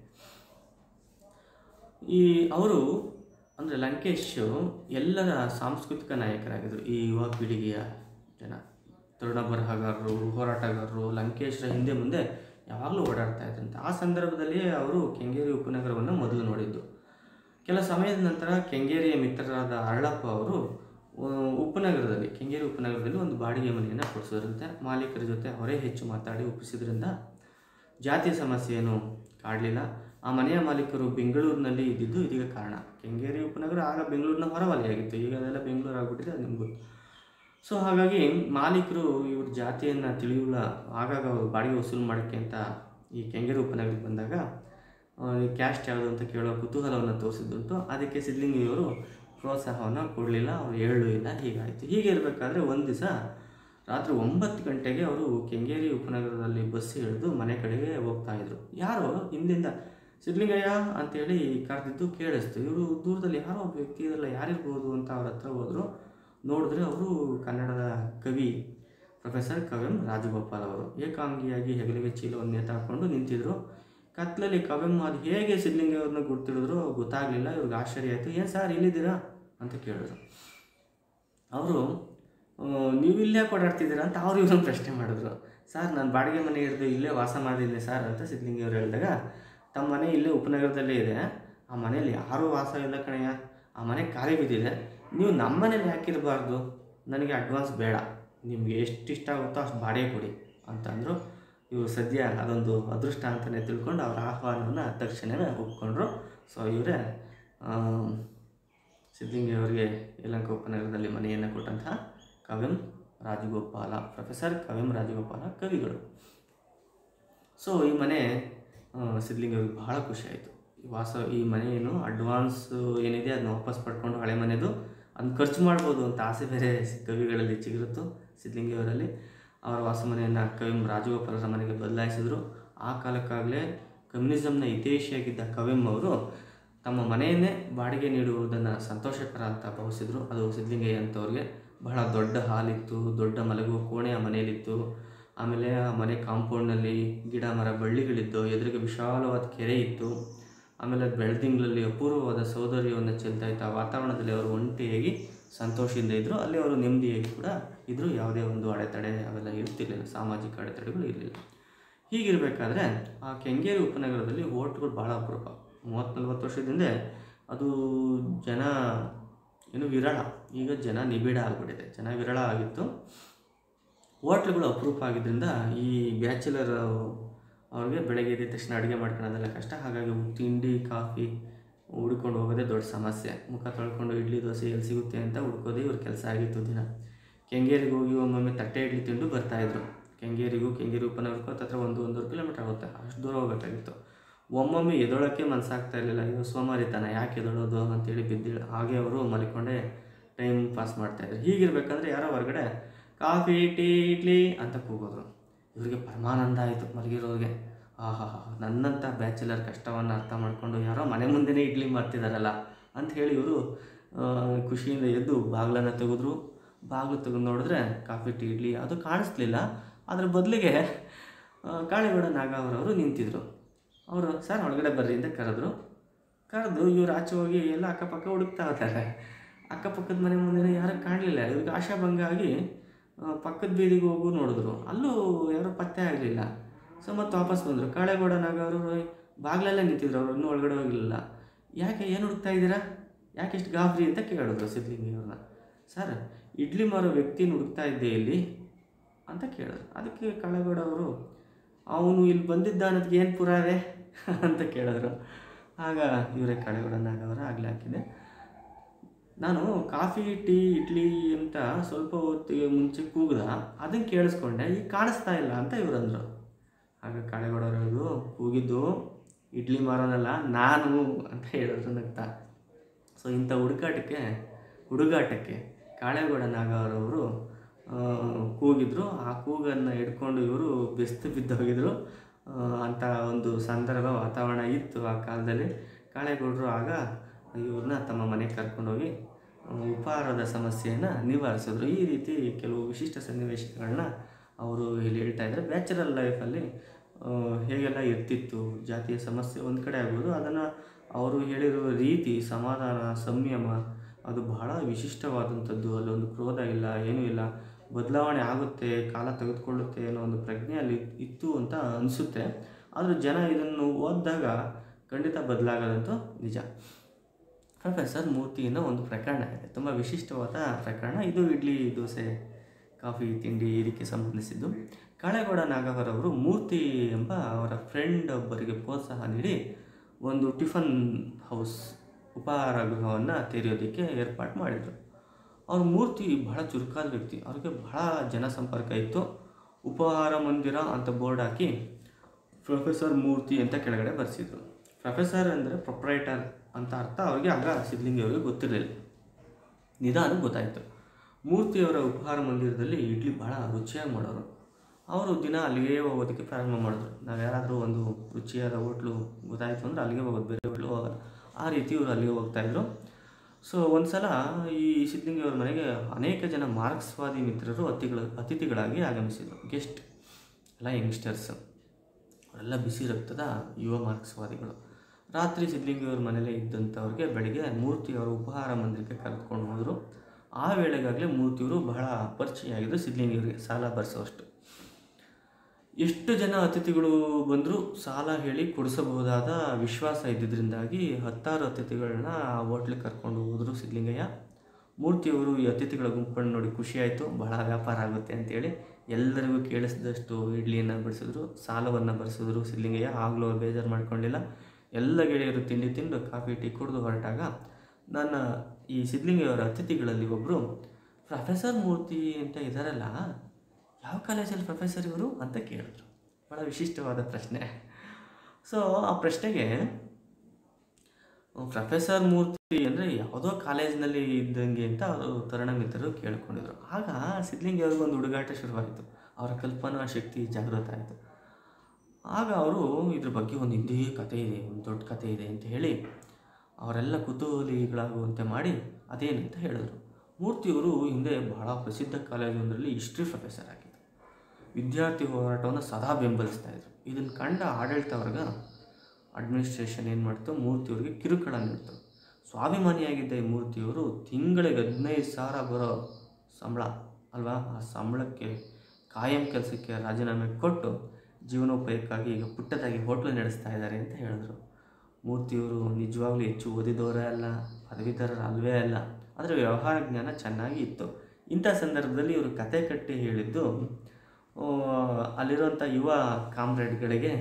ಈ ಅವರು ಅಂದರೆ ಲಂಕೇಶ್ ಎಲ್ಲರ ಸಾಂಸ್ಕೃತಿಕ ನಾಯಕರಾಗಿದ್ದರು ಈ ಯುವ ಪೀಳಿಗೆಯ ಜನ ತರುಣ ಬರಹಗಾರರು ಹೋರಾಟಗಾರರು ಲಂಕೇಶ್ರ ಹಿಂದೆ ಮುಂದೆ ಯಾವಾಗಲೂ ಓಡಾಡ್ತಾ ಇದ್ರಂತೆ ಆ ಸಂದರ್ಭದಲ್ಲಿ ಅವರು ಕೆಂಗೇರಿ ಉಪನಗರವನ್ನು ಮೊದಲು ನೋಡಿದ್ದು ಕೆಲ ಸಮಯದ ನಂತರ ಕೆಂಗೇರಿಯ ಮಿತ್ರರಾದ ಅರಳಪ್ಪ ಅವರು ಆ, ಉಪನಗರದಲ್ಲಿ ಕೆಂಗೇರಿ ಉಪನಗರದಲ್ಲಿ ಒಂದು ಬಾಡಿಗೆ ಮನೆಯನ್ನು ಕೊಡಿಸಿದ್ರಂತೆ ಮಾಲೀಕರ ಜೊತೆ ಅವರೇ ಹೆಚ್ಚು ಮಾತಾಡಿ ಒಪ್ಪಿಸಿದ್ರಿಂದ ಜಾತಿ ಸಮಸ್ಯೆ ಏನು ಕಾಡಲಿಲ್ಲ ಆ ಮನೆಯ ಮಾಲೀಕರು ಬೆಂಗಳೂರಿನಲ್ಲಿ ಇದ್ದಿದ್ದು ಇದೀಗ ಕಾರಣ ಕೆಂಗೇರಿ ಉಪನಗರ ಆಗ ಬೆಂಗಳೂರಿನ ಹೊರವಲಯಾಗಿತ್ತು ಈಗ ಅದೆಲ್ಲ ಬೆಂಗಳೂರು ಆಗ್ಬಿಟ್ಟಿದೆ ಅದು ನಿಮ್ಗೆ ಗೊತ್ತು ಸೊ ಹಾಗಾಗಿ ಮಾಲೀಕರು ಇವ್ರ ಜಾತಿಯನ್ನು ತಿಳಿಯುವ ಆಗಾಗ ಅವರು ಬಾಡಿಗೆ ವಸೂಲು ಮಾಡೋಕ್ಕೆ ಅಂತ ಈ ಕೆಂಗೇರಿ ಉಪನಗರಕ್ಕೆ ಬಂದಾಗ ಆ, ಈ ಕ್ಯಾಸ್ಟ್ ಯಾವುದು ಅಂತ ಕೇಳೋ ಕುತೂಹಲವನ್ನು ತೋರಿಸಿದ್ದುಂಟು ಅದಕ್ಕೆ ಸಿದ್ಲಿಂಗಿಯವರು ಪ್ರೋತ್ಸಾಹವನ್ನು ಕೊಡಲಿಲ್ಲ ಅವರು ಹೇಳಲೂ ಇಲ್ಲ ಹೀಗಾಯಿತು ಹೀಗೆ ಇರಬೇಕಾದ್ರೆ ಒಂದು ದಿವಸ ರಾತ್ರಿ ಒಂಬತ್ತು ಗಂಟೆಗೆ ಅವರು ಕೆಂಗೇರಿ ಉಪನಗರದಲ್ಲಿ ಬಸ್ ಹಿಡಿದು ಮನೆ ಕಡೆಗೆ ಹೋಗ್ತಾ ಇದ್ರು ಯಾರೋ ಹಿಂದಿಂದ ಸಿದ್ಲಿಂಗಯ್ಯ ಅಂತೇಳಿ ಕರೆದಿದ್ದು ಕೇಳಿಸ್ತು ಇವರು ದೂರದಲ್ಲಿ ಯಾರೋ ಒಬ್ಬ ವ್ಯಕ್ತಿ ಇದಲ್ಲ ಯಾರಿರ್ಬೋದು ಅಂತ ಅವ್ರ ಹತ್ರ ಹೋದರು ನೋಡಿದ್ರೆ ಅವರು ಕನ್ನಡದ ಕವಿ ಪ್ರೊಫೆಸರ್ ಕವೆಂ ರಾಜಗೋಪಾಲ್ ಅವರು ಏಕಾಂಗಿಯಾಗಿ ಹೆಗಲಿಗೆ ಚೀಲವನ್ನು ನೇತಾಕೊಂಡು ನಿಂತಿದ್ರು ಕತ್ಲಲ್ಲಿ ಕವೆಂ ಅದು ಹೇಗೆ ಸಿದ್ಲಿಂಗಯ್ಯವ್ರನ್ನ ಗುರ್ತಿಡಿದ್ರು ಗೊತ್ತಾಗಲಿಲ್ಲ ಇವ್ರಿಗೆ ಆಶ್ಚರ್ಯ ಆಯಿತು ಏನು ಸರ್ ಇಲ್ಲಿದ್ದೀರಾ ಅಂತ ಕೇಳಿದ್ರು ಅವರು ನೀವು ಇಲ್ಲೇ ಓಡಾಡ್ತಿದ್ದೀರಾ ಅಂತ ಅವ್ರು ಇವ್ರನ್ನ ಪ್ರಶ್ನೆ ಮಾಡಿದ್ರು ಸರ್ ನಾನು ಬಾಡಿಗೆ ಮನೆ ಹಿಡಿದು ಇಲ್ಲೇ ವಾಸ ಮಾಡಿದ್ದೀನಿ ಸರ್ ಅಂತ ಸಿದ್ಲಿಂಗಿಯವ್ರು ಹೇಳಿದಾಗ ತಮ್ಮ ಮನೆ ಇಲ್ಲೇ ಉಪನಗರದಲ್ಲೇ ಇದೆ ಆ ಮನೇಲಿ ಯಾರೂ ವಾಸ ಇಲ್ಲ ಕಣಯ್ಯ ಆ ಮನೆ ಖಾಲಿ ಬಿದ್ದಿದೆ ನೀವು ನಮ್ಮ ಮನೇಲಿ ಯಾಕಿರಬಾರ್ದು ನನಗೆ ಅಡ್ವಾನ್ಸ್ ಬೇಡ ನಿಮಗೆ ಎಷ್ಟು ಇಷ್ಟ ಆಗುತ್ತೋ ಅಷ್ಟು ಬಾಡಿಗೆ ಕೊಡಿ ಅಂತಂದರು ಇವರು ಸದ್ಯ ಅದೊಂದು ಅದೃಷ್ಟ ಅಂತಲೇ ತಿಳ್ಕೊಂಡು ಅವರ ಆಹ್ವಾನವನ್ನು ತಕ್ಷಣವೇ ಒಪ್ಕೊಂಡ್ರು ಸೊ ಇವರೇ ಸಿದ್ಲಿಂಗಿಯವರಿಗೆ ಯಲಹಂಕ ಉಪನಗರದಲ್ಲಿ ಮನೆಯನ್ನು ಕೊಟ್ಟಂತಹ ಕವೆಂ ರಾಜಗೋಪಾಲ ಪ್ರೊಫೆಸರ್ ಕವೆಂ ರಾಜಗೋಪಾಲ ಕವಿಗಳು ಸೊ ಈ ಮನೆ ಸಿದ್ಲಿಂಗವ್ರಿಗೆ ಬಹಳ ಖುಷಿ ಆಯಿತು ಈ ವಾಸ ಈ ಮನೆ ಏನು ಅಡ್ವಾನ್ಸ್ ಏನಿದೆ ಅದನ್ನ ವಾಪಸ್ ಪಡ್ಕೊಂಡು ಹಳೆ ಮನೆದು ಅದನ್ನ ಖರ್ಚು ಮಾಡ್ಬೋದು ಅಂತ ಆಸೆ ಬೇರೆ ಕವಿಗಳಲ್ಲಿ ಚಿಗುರುತ್ತು ಸಿದ್ಲಿಂಗಿಯವರಲ್ಲಿ ಅವರ ವಾಸ ಮನೆಯನ್ನು ಕವಿಂ ರಾಜಗೋಪಾಲರ ಮನೆಗೆ ಬದಲಾಯಿಸಿದ್ರು ಆ ಕಾಲಕ್ಕಾಗಲೇ ಕಮ್ಯುನಿಸಮ್ನ ಹಿತೈಷಿಯಾಗಿದ್ದ ಕವಿಂ ಅವರು ತಮ್ಮ ಮನೆಯನ್ನೇ ಬಾಡಿಗೆ ನೀಡುವುದನ್ನು ಸಂತೋಷಕರ ಅಂತ ಭಾವಿಸಿದ್ರು ಅದು ಸಿದ್ಲಿಂಗಯ್ಯ ಅಂತವ್ರಿಗೆ ಬಹಳ ದೊಡ್ಡ ಹಾಲಿತ್ತು ದೊಡ್ಡ ಮಲಗುವ ಕೋಣೆ ಆ ಮನೆಯಲ್ಲಿತ್ತು ಆಮೇಲೆ ಆ ಮನೆ ಕಾಂಪೌಂಡ್ನಲ್ಲಿ ಗಿಡ ಮರ ಬಳ್ಳಿಗಳಿದ್ದು ಎದುರಿಗೆ ವಿಶಾಲವಾದ ಕೆರೆ ಇತ್ತು ಆಮೇಲೆ ಬೆಳ್ದಿಂಗ್ಳಲ್ಲಿ ಅಪೂರ್ವವಾದ ಸೌಂದರ್ಯವನ್ನು ಚೆಲ್ತಾ ಇತ್ತು ಆ ವಾತಾವರಣದಲ್ಲಿ ಅವರು ಒಂಟಿಯಾಗಿ ಸಂತೋಷದಿಂದ ಇದ್ದರು ಅಲ್ಲಿ ಅವರು ನೆಮ್ಮದಿಯಾಗಿ ಕೂಡ ಇದ್ದರು ಯಾವುದೇ ಒಂದು ಅಡೆತಡೆ ಅವೆಲ್ಲ ಇರ್ತಿರ್ಲಿಲ್ಲ ಸಾಮಾಜಿಕ ಅಡೆತಡೆಗಳು ಇರಲಿಲ್ಲ ಹೀಗಿರಬೇಕಾದ್ರೆ ಆ ಕೆಂಗೇರಿ ಉಪನಗರದಲ್ಲಿ ಹೋಟ್ಲ್ಗಳು ಭಾಳ ಅಪರೂಪ ಮೂವತ್ತು ನಲ್ವತ್ತು ವರ್ಷದ ಹಿಂದೆ ಅದು ಜನ ಏನು ವಿರಳ ಈಗ ಜನ ನಿಬಿಡ ಆಗಿಬಿಟ್ಟಿದೆ ಜನ ವಿರಳ ಆಗಿತ್ತು ಹೋಟ್ಲುಗಳು ಅಪರೂಪ ಆಗಿದ್ದರಿಂದ ಈ ಬ್ಯಾಚುಲರ್ ಅವ್ರಿಗೆ ಬೆಳಗ್ಗೆ ಎದ್ದ ತಕ್ಷಣ ಅಡುಗೆ ಮಾಡ್ಕೊಳ್ಳೋದೆಲ್ಲ ಕಷ್ಟ ಹಾಗಾಗಿ ತಿಂಡಿ ಕಾಫಿ ಹುಡ್ಕೊಂಡು ಹೋಗೋದೇ ದೊಡ್ಡ ಸಮಸ್ಯೆ ಮುಖ ತೊಳ್ಕೊಂಡು ಇಡ್ಲಿ ದೋಸೆ ಎಲ್ಲಿ ಸಿಗುತ್ತೆ ಅಂತ ಹುಡ್ಕೋದೇ ಇವ್ರ ಕೆಲಸ ಆಗಿತ್ತು ದಿನ ಕೆಂಗೇರಿಗೆ ಹೋಗಿ ಒಮ್ಮೊಮ್ಮೆ ತಟ್ಟೆ ಇಡ್ಲಿ ತಿಂದು ಬರ್ತಾಯಿದ್ರು ಕೆಂಗೇರಿಗೂ ಕೆಂಗೇರಿ ಉಪನಗರಕ್ಕೂ ಹತ್ತತ್ರ ಒಂದು ಒಂದೂವರೆ ಕಿಲೋಮೀಟರ್ ಆಗುತ್ತೆ ಅಷ್ಟು ದೂರ ಹೋಗಬೇಕಾಗಿತ್ತು ಒಮ್ಮೊಮ್ಮೆ ಎದೊಳಕ್ಕೆ ಮನಸ್ಸಾಗ್ತಾ ಇರಲಿಲ್ಲ ಇದು ಸೋಮಾರಿತನ ಯಾಕೆ ಎದೊಳೋದು ಅಂತೇಳಿ ಬಿದ್ದಿಳ ಹಾಗೆ ಅವರು ಮಲ್ಕೊಂಡೇ ಟೈಮ್ ಪಾಸ್ ಮಾಡ್ತಾಯಿದ್ರು ಹೀಗಿರ್ಬೇಕಂದ್ರೆ ಯಾರೋ ಹೊರಗಡೆ ಕಾಫಿ ಟೀ ಇಡ್ಲಿ ಅಂತ ಕೂಗೋದ್ರು ಇವರಿಗೆ ಪರಮಾನಂದ ಆಯಿತು ಮಲಗಿರೋರಿಗೆ ಆಹಾ ನನ್ನಂಥ ಬ್ಯಾಚುಲರ್ ಕಷ್ಟವನ್ನು ಅರ್ಥ ಮಾಡಿಕೊಂಡು ಯಾರೋ ಮನೆ ಮುಂದೆನೇ ಇಡ್ಲಿ ಮಾಡ್ತಿದ್ದಾರಲ್ಲ ಅಂತ ಹೇಳಿ ಇವರು ಖುಷಿಯಿಂದ ಎದ್ದು ಬಾಗಿಲನ್ನು ತೆಗೆದ್ರು ಬಾಗಿಲು ತೆಗೆದು ನೋಡಿದ್ರೆ ಕಾಫಿ ಟೀ ಇಡ್ಲಿ ಅದು ಕಾಣಿಸ್ಲಿಲ್ಲ ಅದ್ರ ಬದಲಿಗೆ ಕಾಳೇಗೌಡ ನಾಗಾವರವರು ನಿಂತಿದ್ರು ಅವರು ಸರ್ ಒಳಗಡೆ ಬರ್ರಿ ಅಂತ ಕರೆದ್ರು ಕರೆದು ಇವ್ರು ಆಚೆ ಹೋಗಿ ಎಲ್ಲ ಅಕ್ಕಪಕ್ಕ ಹುಡುಕ್ತಾ ಇದ್ದಾರೆ ಅಕ್ಕಪಕ್ಕದ ಮನೆ ಮುಂದೆ ಯಾರೂ ಕಾಣಲಿಲ್ಲ ಇವ್ರಿಗೆ ಆಶಾಭಂಗ ಆಗಿ ಆ, ಪಕ್ಕದ ಬೀದಿಗೆ ಹೋಗು ನೋಡಿದ್ರು ಅಲ್ಲೂ ಯಾರೂ ಪತ್ತೆ ಆಗಲಿಲ್ಲ ಸೊ ಮತ್ತೆ ವಾಪಸ್ ಬಂದರು ಕಾಳೇಗೌಡ ನಾಗವರು ಬಾಗಿಲಲ್ಲೇ ನಿಂತಿದ್ರು ಅವರು ಇನ್ನೂ ಒಳಗಡೆ ಹೋಗಲಿಲ್ಲ ಯಾಕೆ ಏನು ಹುಡುಕ್ತಾ ಇದ್ದೀರಾ ಯಾಕೆ ಇಷ್ಟು ಗಾಬರಿ ಅಂತ ಕೇಳಿದ್ರು ಸಿದ್ಲಿಂಗಿಯವ್ರನ್ನ ಸರ್ ಇಡ್ಲಿ ಮಾರೋ ವ್ಯಕ್ತಿನ ಹುಡುಕ್ತಾ ಇದ್ದೆ ಇಲ್ಲಿ ಅಂತ ಕೇಳಿದ್ರು ಅದಕ್ಕೆ ಕಾಳೇಗೌಡ ಅವರು ಅವನು ಇಲ್ಲಿ ಬಂದಿದ್ದ ಅನ್ನೋದಕ್ಕೆ ಏನು ಪುರಾವೆ ಅಂತ ಕೇಳಿದ್ರು ಆಗ ಇವರೇ ಕಾಳೇಗೌಡ ನಾಗವರ ಆಗಲೇ ಹಾಕಿದೆ ನಾನು ಕಾಫಿ ಟೀ ಇಡ್ಲಿ ಅಂತ ಸ್ವಲ್ಪ ಹೊತ್ತಿಗೆ ಮುಂಚೆ ಕೂಗ್ದ ಅದನ್ನು ಕೇಳಿಸ್ಕೊಂಡೆ ಈಗ ಕಾಣಿಸ್ತಾ ಇಲ್ಲ ಅಂತ ಇವ್ರು ಅಂದರು ಆಗ ಕಾಳೇಗೌಡವ್ರು ಹೇಳಿದ್ರು ಕೂಗಿದ್ದು ಇಡ್ಲಿ ಮಾರೋನಲ್ಲ ನಾನು ಅಂತ ಹೇಳಿದ್ರು ನಗ್ತಾ ಸೊ ಇಂಥ ಹುಡುಕಾಟಕ್ಕೆ ಹುಡುಗಾಟಕ್ಕೆ ಕಾಳೇಗೌಡ ನಾಗವರವರು ಕೂಗಿದ್ರು ಆ ಕೂಗನ್ನು ಹಿಡ್ಕೊಂಡು ಇವರು ಬೆಸ್ತು ಬಿದ್ದೋಗಿದ್ರು ಆ, ಅಂಥ ಒಂದು ಸಂದರ್ಭ ವಾತಾವರಣ ಇತ್ತು ಆ ಕಾಲದಲ್ಲಿ ಕಾಳೇಗೌಡರು ಆಗ ಇವ್ರನ್ನ ತಮ್ಮ ಮನೆಗೆ ಕರ್ಕೊಂಡೋಗಿ ಆ, ಉಪಹಾರದ ಸಮಸ್ಯೆಯನ್ನು ನಿವಾರಿಸಿದ್ರು ಈ ರೀತಿ ಕೆಲವು ವಿಶಿಷ್ಟ ಸನ್ನಿವೇಶಗಳನ್ನ ಅವರು ಇಲ್ಲಿ ಹೇಳ್ತಾ ಇದ್ದಾರೆ ಬ್ಯಾಚುಲರ್ ಲೈಫಲ್ಲಿ ಆ, ಹೇಗೆಲ್ಲ ಇರ್ತಿತ್ತು ಜಾತಿಯ ಸಮಸ್ಯೆ ಒಂದು ಕಡೆ ಆಗ್ಬೋದು ಅದನ್ನು ಅವರು ಹೇಳಿರುವ ರೀತಿ ಸಮಾಧಾನ ಸಂಯಮ ಅದು ಬಹಳ ವಿಶಿಷ್ಟವಾದಂಥದ್ದು ಅಲ್ಲೊಂದು ಕ್ರೋಧ ಇಲ್ಲ ಏನೂ ಇಲ್ಲ ಬದಲಾವಣೆ ಆಗುತ್ತೆ ಕಾಲ ತೆಗೆದುಕೊಳ್ಳುತ್ತೆ ಅನ್ನೋ ಒಂದು ಪ್ರಜ್ಞೆ ಅಲ್ಲಿ ಇತ್ತು ಅಂತ ಅನಿಸುತ್ತೆ ಆದರೂ ಜನ ಇದನ್ನು ಓದಿದಾಗ ಖಂಡಿತ ಬದಲಾಗೋದಂತೂ ನಿಜ ಪ್ರೊಫೆಸರ್ ಮೂರ್ತಿಯಿಂದ ಒಂದು ಪ್ರಕರಣ ಇದೆ ತುಂಬ ವಿಶಿಷ್ಟವಾದ ಪ್ರಕರಣ ಇದು ಇಡ್ಲಿ ದೋಸೆ ಕಾಫಿ ತಿಂಡಿ ಇದಕ್ಕೆ ಸಂಬಂಧಿಸಿದ್ದು ಕಾಳೇಗೌಡ ನಾಗವರ್ ಅವರು ಮೂರ್ತಿ ಎಂಬ ಅವರ ಫ್ರೆಂಡ್ ಒಬ್ಬರಿಗೆ ಪ್ರೋತ್ಸಾಹ ನೀಡಿ ಒಂದು ಟಿಫನ್ ಹೌಸ್ ಉಪಹಾರ ಗೃಹವನ್ನು ತೆರೆಯೋದಕ್ಕೆ ಏರ್ಪಾಡು ಮಾಡಿದರು ಅವ್ರ ಮೂರ್ತಿ ಬಹಳ ಚುರುಕಾದ ವ್ಯಕ್ತಿ ಅವ್ರಿಗೆ ಬಹಳ ಜನಸಂಪರ್ಕ ಇತ್ತು ಉಪಹಾರ ಮಂದಿರ ಅಂತ ಬೋರ್ಡ್ ಹಾಕಿ ಪ್ರೊಫೆಸರ್ ಮೂರ್ತಿ ಅಂತ ಕೆಳಗಡೆ ಬರೆಸಿದ್ರು ಪ್ರೊಫೆಸರ್ ಅಂದರೆ ಪ್ರೊಪ್ರೈಟರ್ ಅಂತ ಅರ್ಥ ಅವ್ರಿಗೆ ಆಗ ಸಿದ್ಲಿಂಗಿ ಅವ್ರಿಗೆ ಗೊತ್ತಿರಲಿಲ್ಲ ನಿಧಾನ ಗೊತ್ತಾಯಿತು ಮೂರ್ತಿಯವರ ಉಪಹಾರ ಮಂದಿರದಲ್ಲಿ ಇಡ್ಲಿ ಬಹಳ ರುಚಿಯಾಗಿ ಮಾಡೋರು ಅವರು ದಿನ ಅಲ್ಲಿಗೆ ಹೋಗೋದಕ್ಕೆ ಪ್ರಾರಂಭ ಮಾಡಿದ್ರು ನಾವು ಯಾರಾದರೂ ಒಂದು ರುಚಿಯಾದ ಹೋಟ್ಲು ಗೊತ್ತಾಯಿತು ಅಂದರೆ ಅಲ್ಲಿಗೆ ಹೋಗೋದು ಬೇರೆ ಹೋಟ್ಲು ಹೋಗೋದು ಆ ರೀತಿ ಇವರು ಅಲ್ಲಿಗೆ ಹೋಗ್ತಾಯಿದ್ರು ಸೊ ಒಂದು ಸಲ ಈ ಸಿದ್ಲಿಂಗಿ ಅವ್ರ ಮನೆಗೆ ಅನೇಕ ಜನ ಮಾರ್ಕ್ಸ್ವಾದಿ ಮಿತ್ರರು ಅತಿಥಿಗಳ ಅತಿಥಿಗಳಾಗಿ ಆಗಮಿಸಿದರು ಗೆಸ್ಟ್ ಎಲ್ಲ ಯಂಗ್ಸ್ಟರ್ಸ್ ಅವರೆಲ್ಲ ಬಿಸಿ ರಕ್ತದ ಯುವ ಮಾರ್ಕ್ಸ್ವಾದಿಗಳು ರಾತ್ರಿ ಸಿದ್ಲಿಂಗಿಯವ್ರ ಮನೇಲೇ ಇದ್ದಂಥವ್ರಿಗೆ ಬೆಳಿಗ್ಗೆ ಮೂರ್ತಿಯವರ ಉಪಹಾರ ಮಂದಿರಕ್ಕೆ ಕರೆದುಕೊಂಡು ಹೋದರು ಆ ವೇಳೆಗಾಗಲೇ ಮೂರ್ತಿಯವರು ಬಹಳ ಪರಿಚಯ ಆಗಿದ್ರು ಸಿದ್ಲಿಂಗಿಯವರಿಗೆ ಸಾಲ ಬರೆಸೋಷ್ಟು ಎಷ್ಟು ಜನ ಅತಿಥಿಗಳು ಬಂದರೂ ಸಾಲ ಹೇಳಿ ಕೊಡಿಸಬಹುದಾದ ವಿಶ್ವಾಸ ಇದ್ದಿದ್ದರಿಂದಾಗಿ ಹತ್ತಾರು ಅತಿಥಿಗಳನ್ನ ಆ ಹೋಟ್ಲಿಗೆ ಕರ್ಕೊಂಡು ಹೋದರು ಸಿದ್ಲಿಂಗಯ್ಯ ಮೂರ್ತಿಯವರು ಈ ಅತಿಥಿಗಳ ಗುಂಪನ್ನು ನೋಡಿ ಖುಷಿಯಾಯಿತು ಬಹಳ ವ್ಯಾಪಾರ ಆಗುತ್ತೆ ಅಂತೇಳಿ ಎಲ್ಲರಿಗೂ ಕೇಳಿಸಿದಷ್ಟು ಇಡ್ಲಿಯನ್ನು ಬಡಿಸಿದ್ರು ಸಾಲವನ್ನು ಬರೆಸಿದ್ರು ಸಿದ್ಲಿಂಗಯ್ಯ ಆಗಲೂ ಅವ್ರು ಬೇಜಾರು ಮಾಡ್ಕೊಂಡಿಲ್ಲ ಎಲ್ಲ ಗೆಳೆಯರು ತಿಂಡಿ ತಿಂದು ಕಾಫಿ ಟೀ ಕುಡಿದು ಹೊರಟಾಗ ನನ್ನ ಈ ಸಿದ್ಲಿಂಗಯ್ಯವರ ಅತಿಥಿಗಳಲ್ಲಿ ಒಬ್ಬರು ಪ್ರೊಫೆಸರ್ ಮೂರ್ತಿ ಅಂತ ಇದ್ದಾರಲ್ಲ ಯಾವ ಕಾಲೇಜಲ್ಲಿ ಪ್ರೊಫೆಸರ್ ಇವರು ಅಂತ ಕೇಳಿದ್ರು ಭಾಳ ವಿಶಿಷ್ಟವಾದ ಪ್ರಶ್ನೆ ಸೊ ಆ ಪ್ರಶ್ನೆಗೆ ಪ್ರೊಫೆಸರ್ ಮೂರ್ತಿ ಅಂದರೆ ಯಾವುದೋ ಕಾಲೇಜಿನಲ್ಲಿ ಇದ್ದಂಗೆ ಅಂತ ಅವರು ತರುಣ ಮಿತ್ರರು ಕೇಳ್ಕೊಂಡಿದ್ರು ಆಗ ಸಿದ್ಲಿಂಗಿ ಅವ್ರಿಗೂ ಒಂದು ಹುಡುಗಾಟ ಶುರುವಾಯಿತು ಅವರ ಕಲ್ಪನಾ ಶಕ್ತಿ ಜಾಗೃತ ಆಯಿತು ಆಗ ಅವರು ಇದ್ರ ಬಗ್ಗೆ ಒಂದು ಹಿಂದಿ ಕತೆ ಇದೆ ಒಂದು ದೊಡ್ಡ ಕತೆ ಇದೆ ಅಂತ ಹೇಳಿ ಅವರೆಲ್ಲ ಕುತೂಹಲಿಗಳಾಗುವಂತೆ ಮಾಡಿ ಅದೇನಂತ ಹೇಳಿದ್ರು ಮೂರ್ತಿಯವರು ಹಿಂದೆ ಬಹಳ ಪ್ರಸಿದ್ಧ ಕಾಲೇಜೊಂದರಲ್ಲಿ ಹಿಸ್ಟ್ರಿ ಪ್ರೊಫೆಸರ್ ಆಗಿದ್ದರು ವಿದ್ಯಾರ್ಥಿ ಹೋರಾಟವನ್ನು ಸದಾ ಬೆಂಬಲಿಸ್ತಾ ಇದ್ರು ಇದನ್ನು ಕಂಡ ಆಡಳಿತ ವರ್ಗ ಅಡ್ಮಿನಿಸ್ಟ್ರೇಷನ್ ಏನು ಮಾಡ್ತು ಮೂರ್ತಿಯವ್ರಿಗೆ ಕಿರುಕುಳ ನೀಡ್ತು ಸ್ವಾಭಿಮಾನಿಯಾಗಿದ್ದ ಈ ಮೂರ್ತಿಯವರು ತಿಂಗಳಿಗೆ ಹದಿನೈದು ಸಾವಿರ ಬರೋ ಸಂಬಳ ಅಲ್ವಾ ಆ ಸಂಬಳಕ್ಕೆ ಕಾಯಂ ಕೆಲಸಕ್ಕೆ ರಾಜೀನಾಮೆ ಕೊಟ್ಟು ಜೀವನೋಪಾಯಕ್ಕಾಗಿ ಈಗ ಪುಟ್ಟದಾಗಿ ಹೋಟ್ಲು ನಡೆಸ್ತಾ ಇದ್ದಾರೆ ಅಂತ ಹೇಳಿದ್ರು ಮೂರ್ತಿಯವರು ನಿಜವಾಗ್ಲೂ ಹೆಚ್ಚು ಓದಿದವರೇ ಅಲ್ಲ ಪದವೀಧರರು ಅಲ್ವೇ ಅಲ್ಲ ಆದರೆ ವ್ಯವಹಾರ ಜ್ಞಾನ ಚೆನ್ನಾಗಿ ಇತ್ತು ಇಂಥ ಸಂದರ್ಭದಲ್ಲಿ ಇವರು ಕತೆ ಕಟ್ಟಿ ಹೇಳಿದ್ದು ಆ, ಅಲ್ಲಿರುವಂಥ ಯುವ ಕಾಮ್ರೇಡ್ಗಳಿಗೆ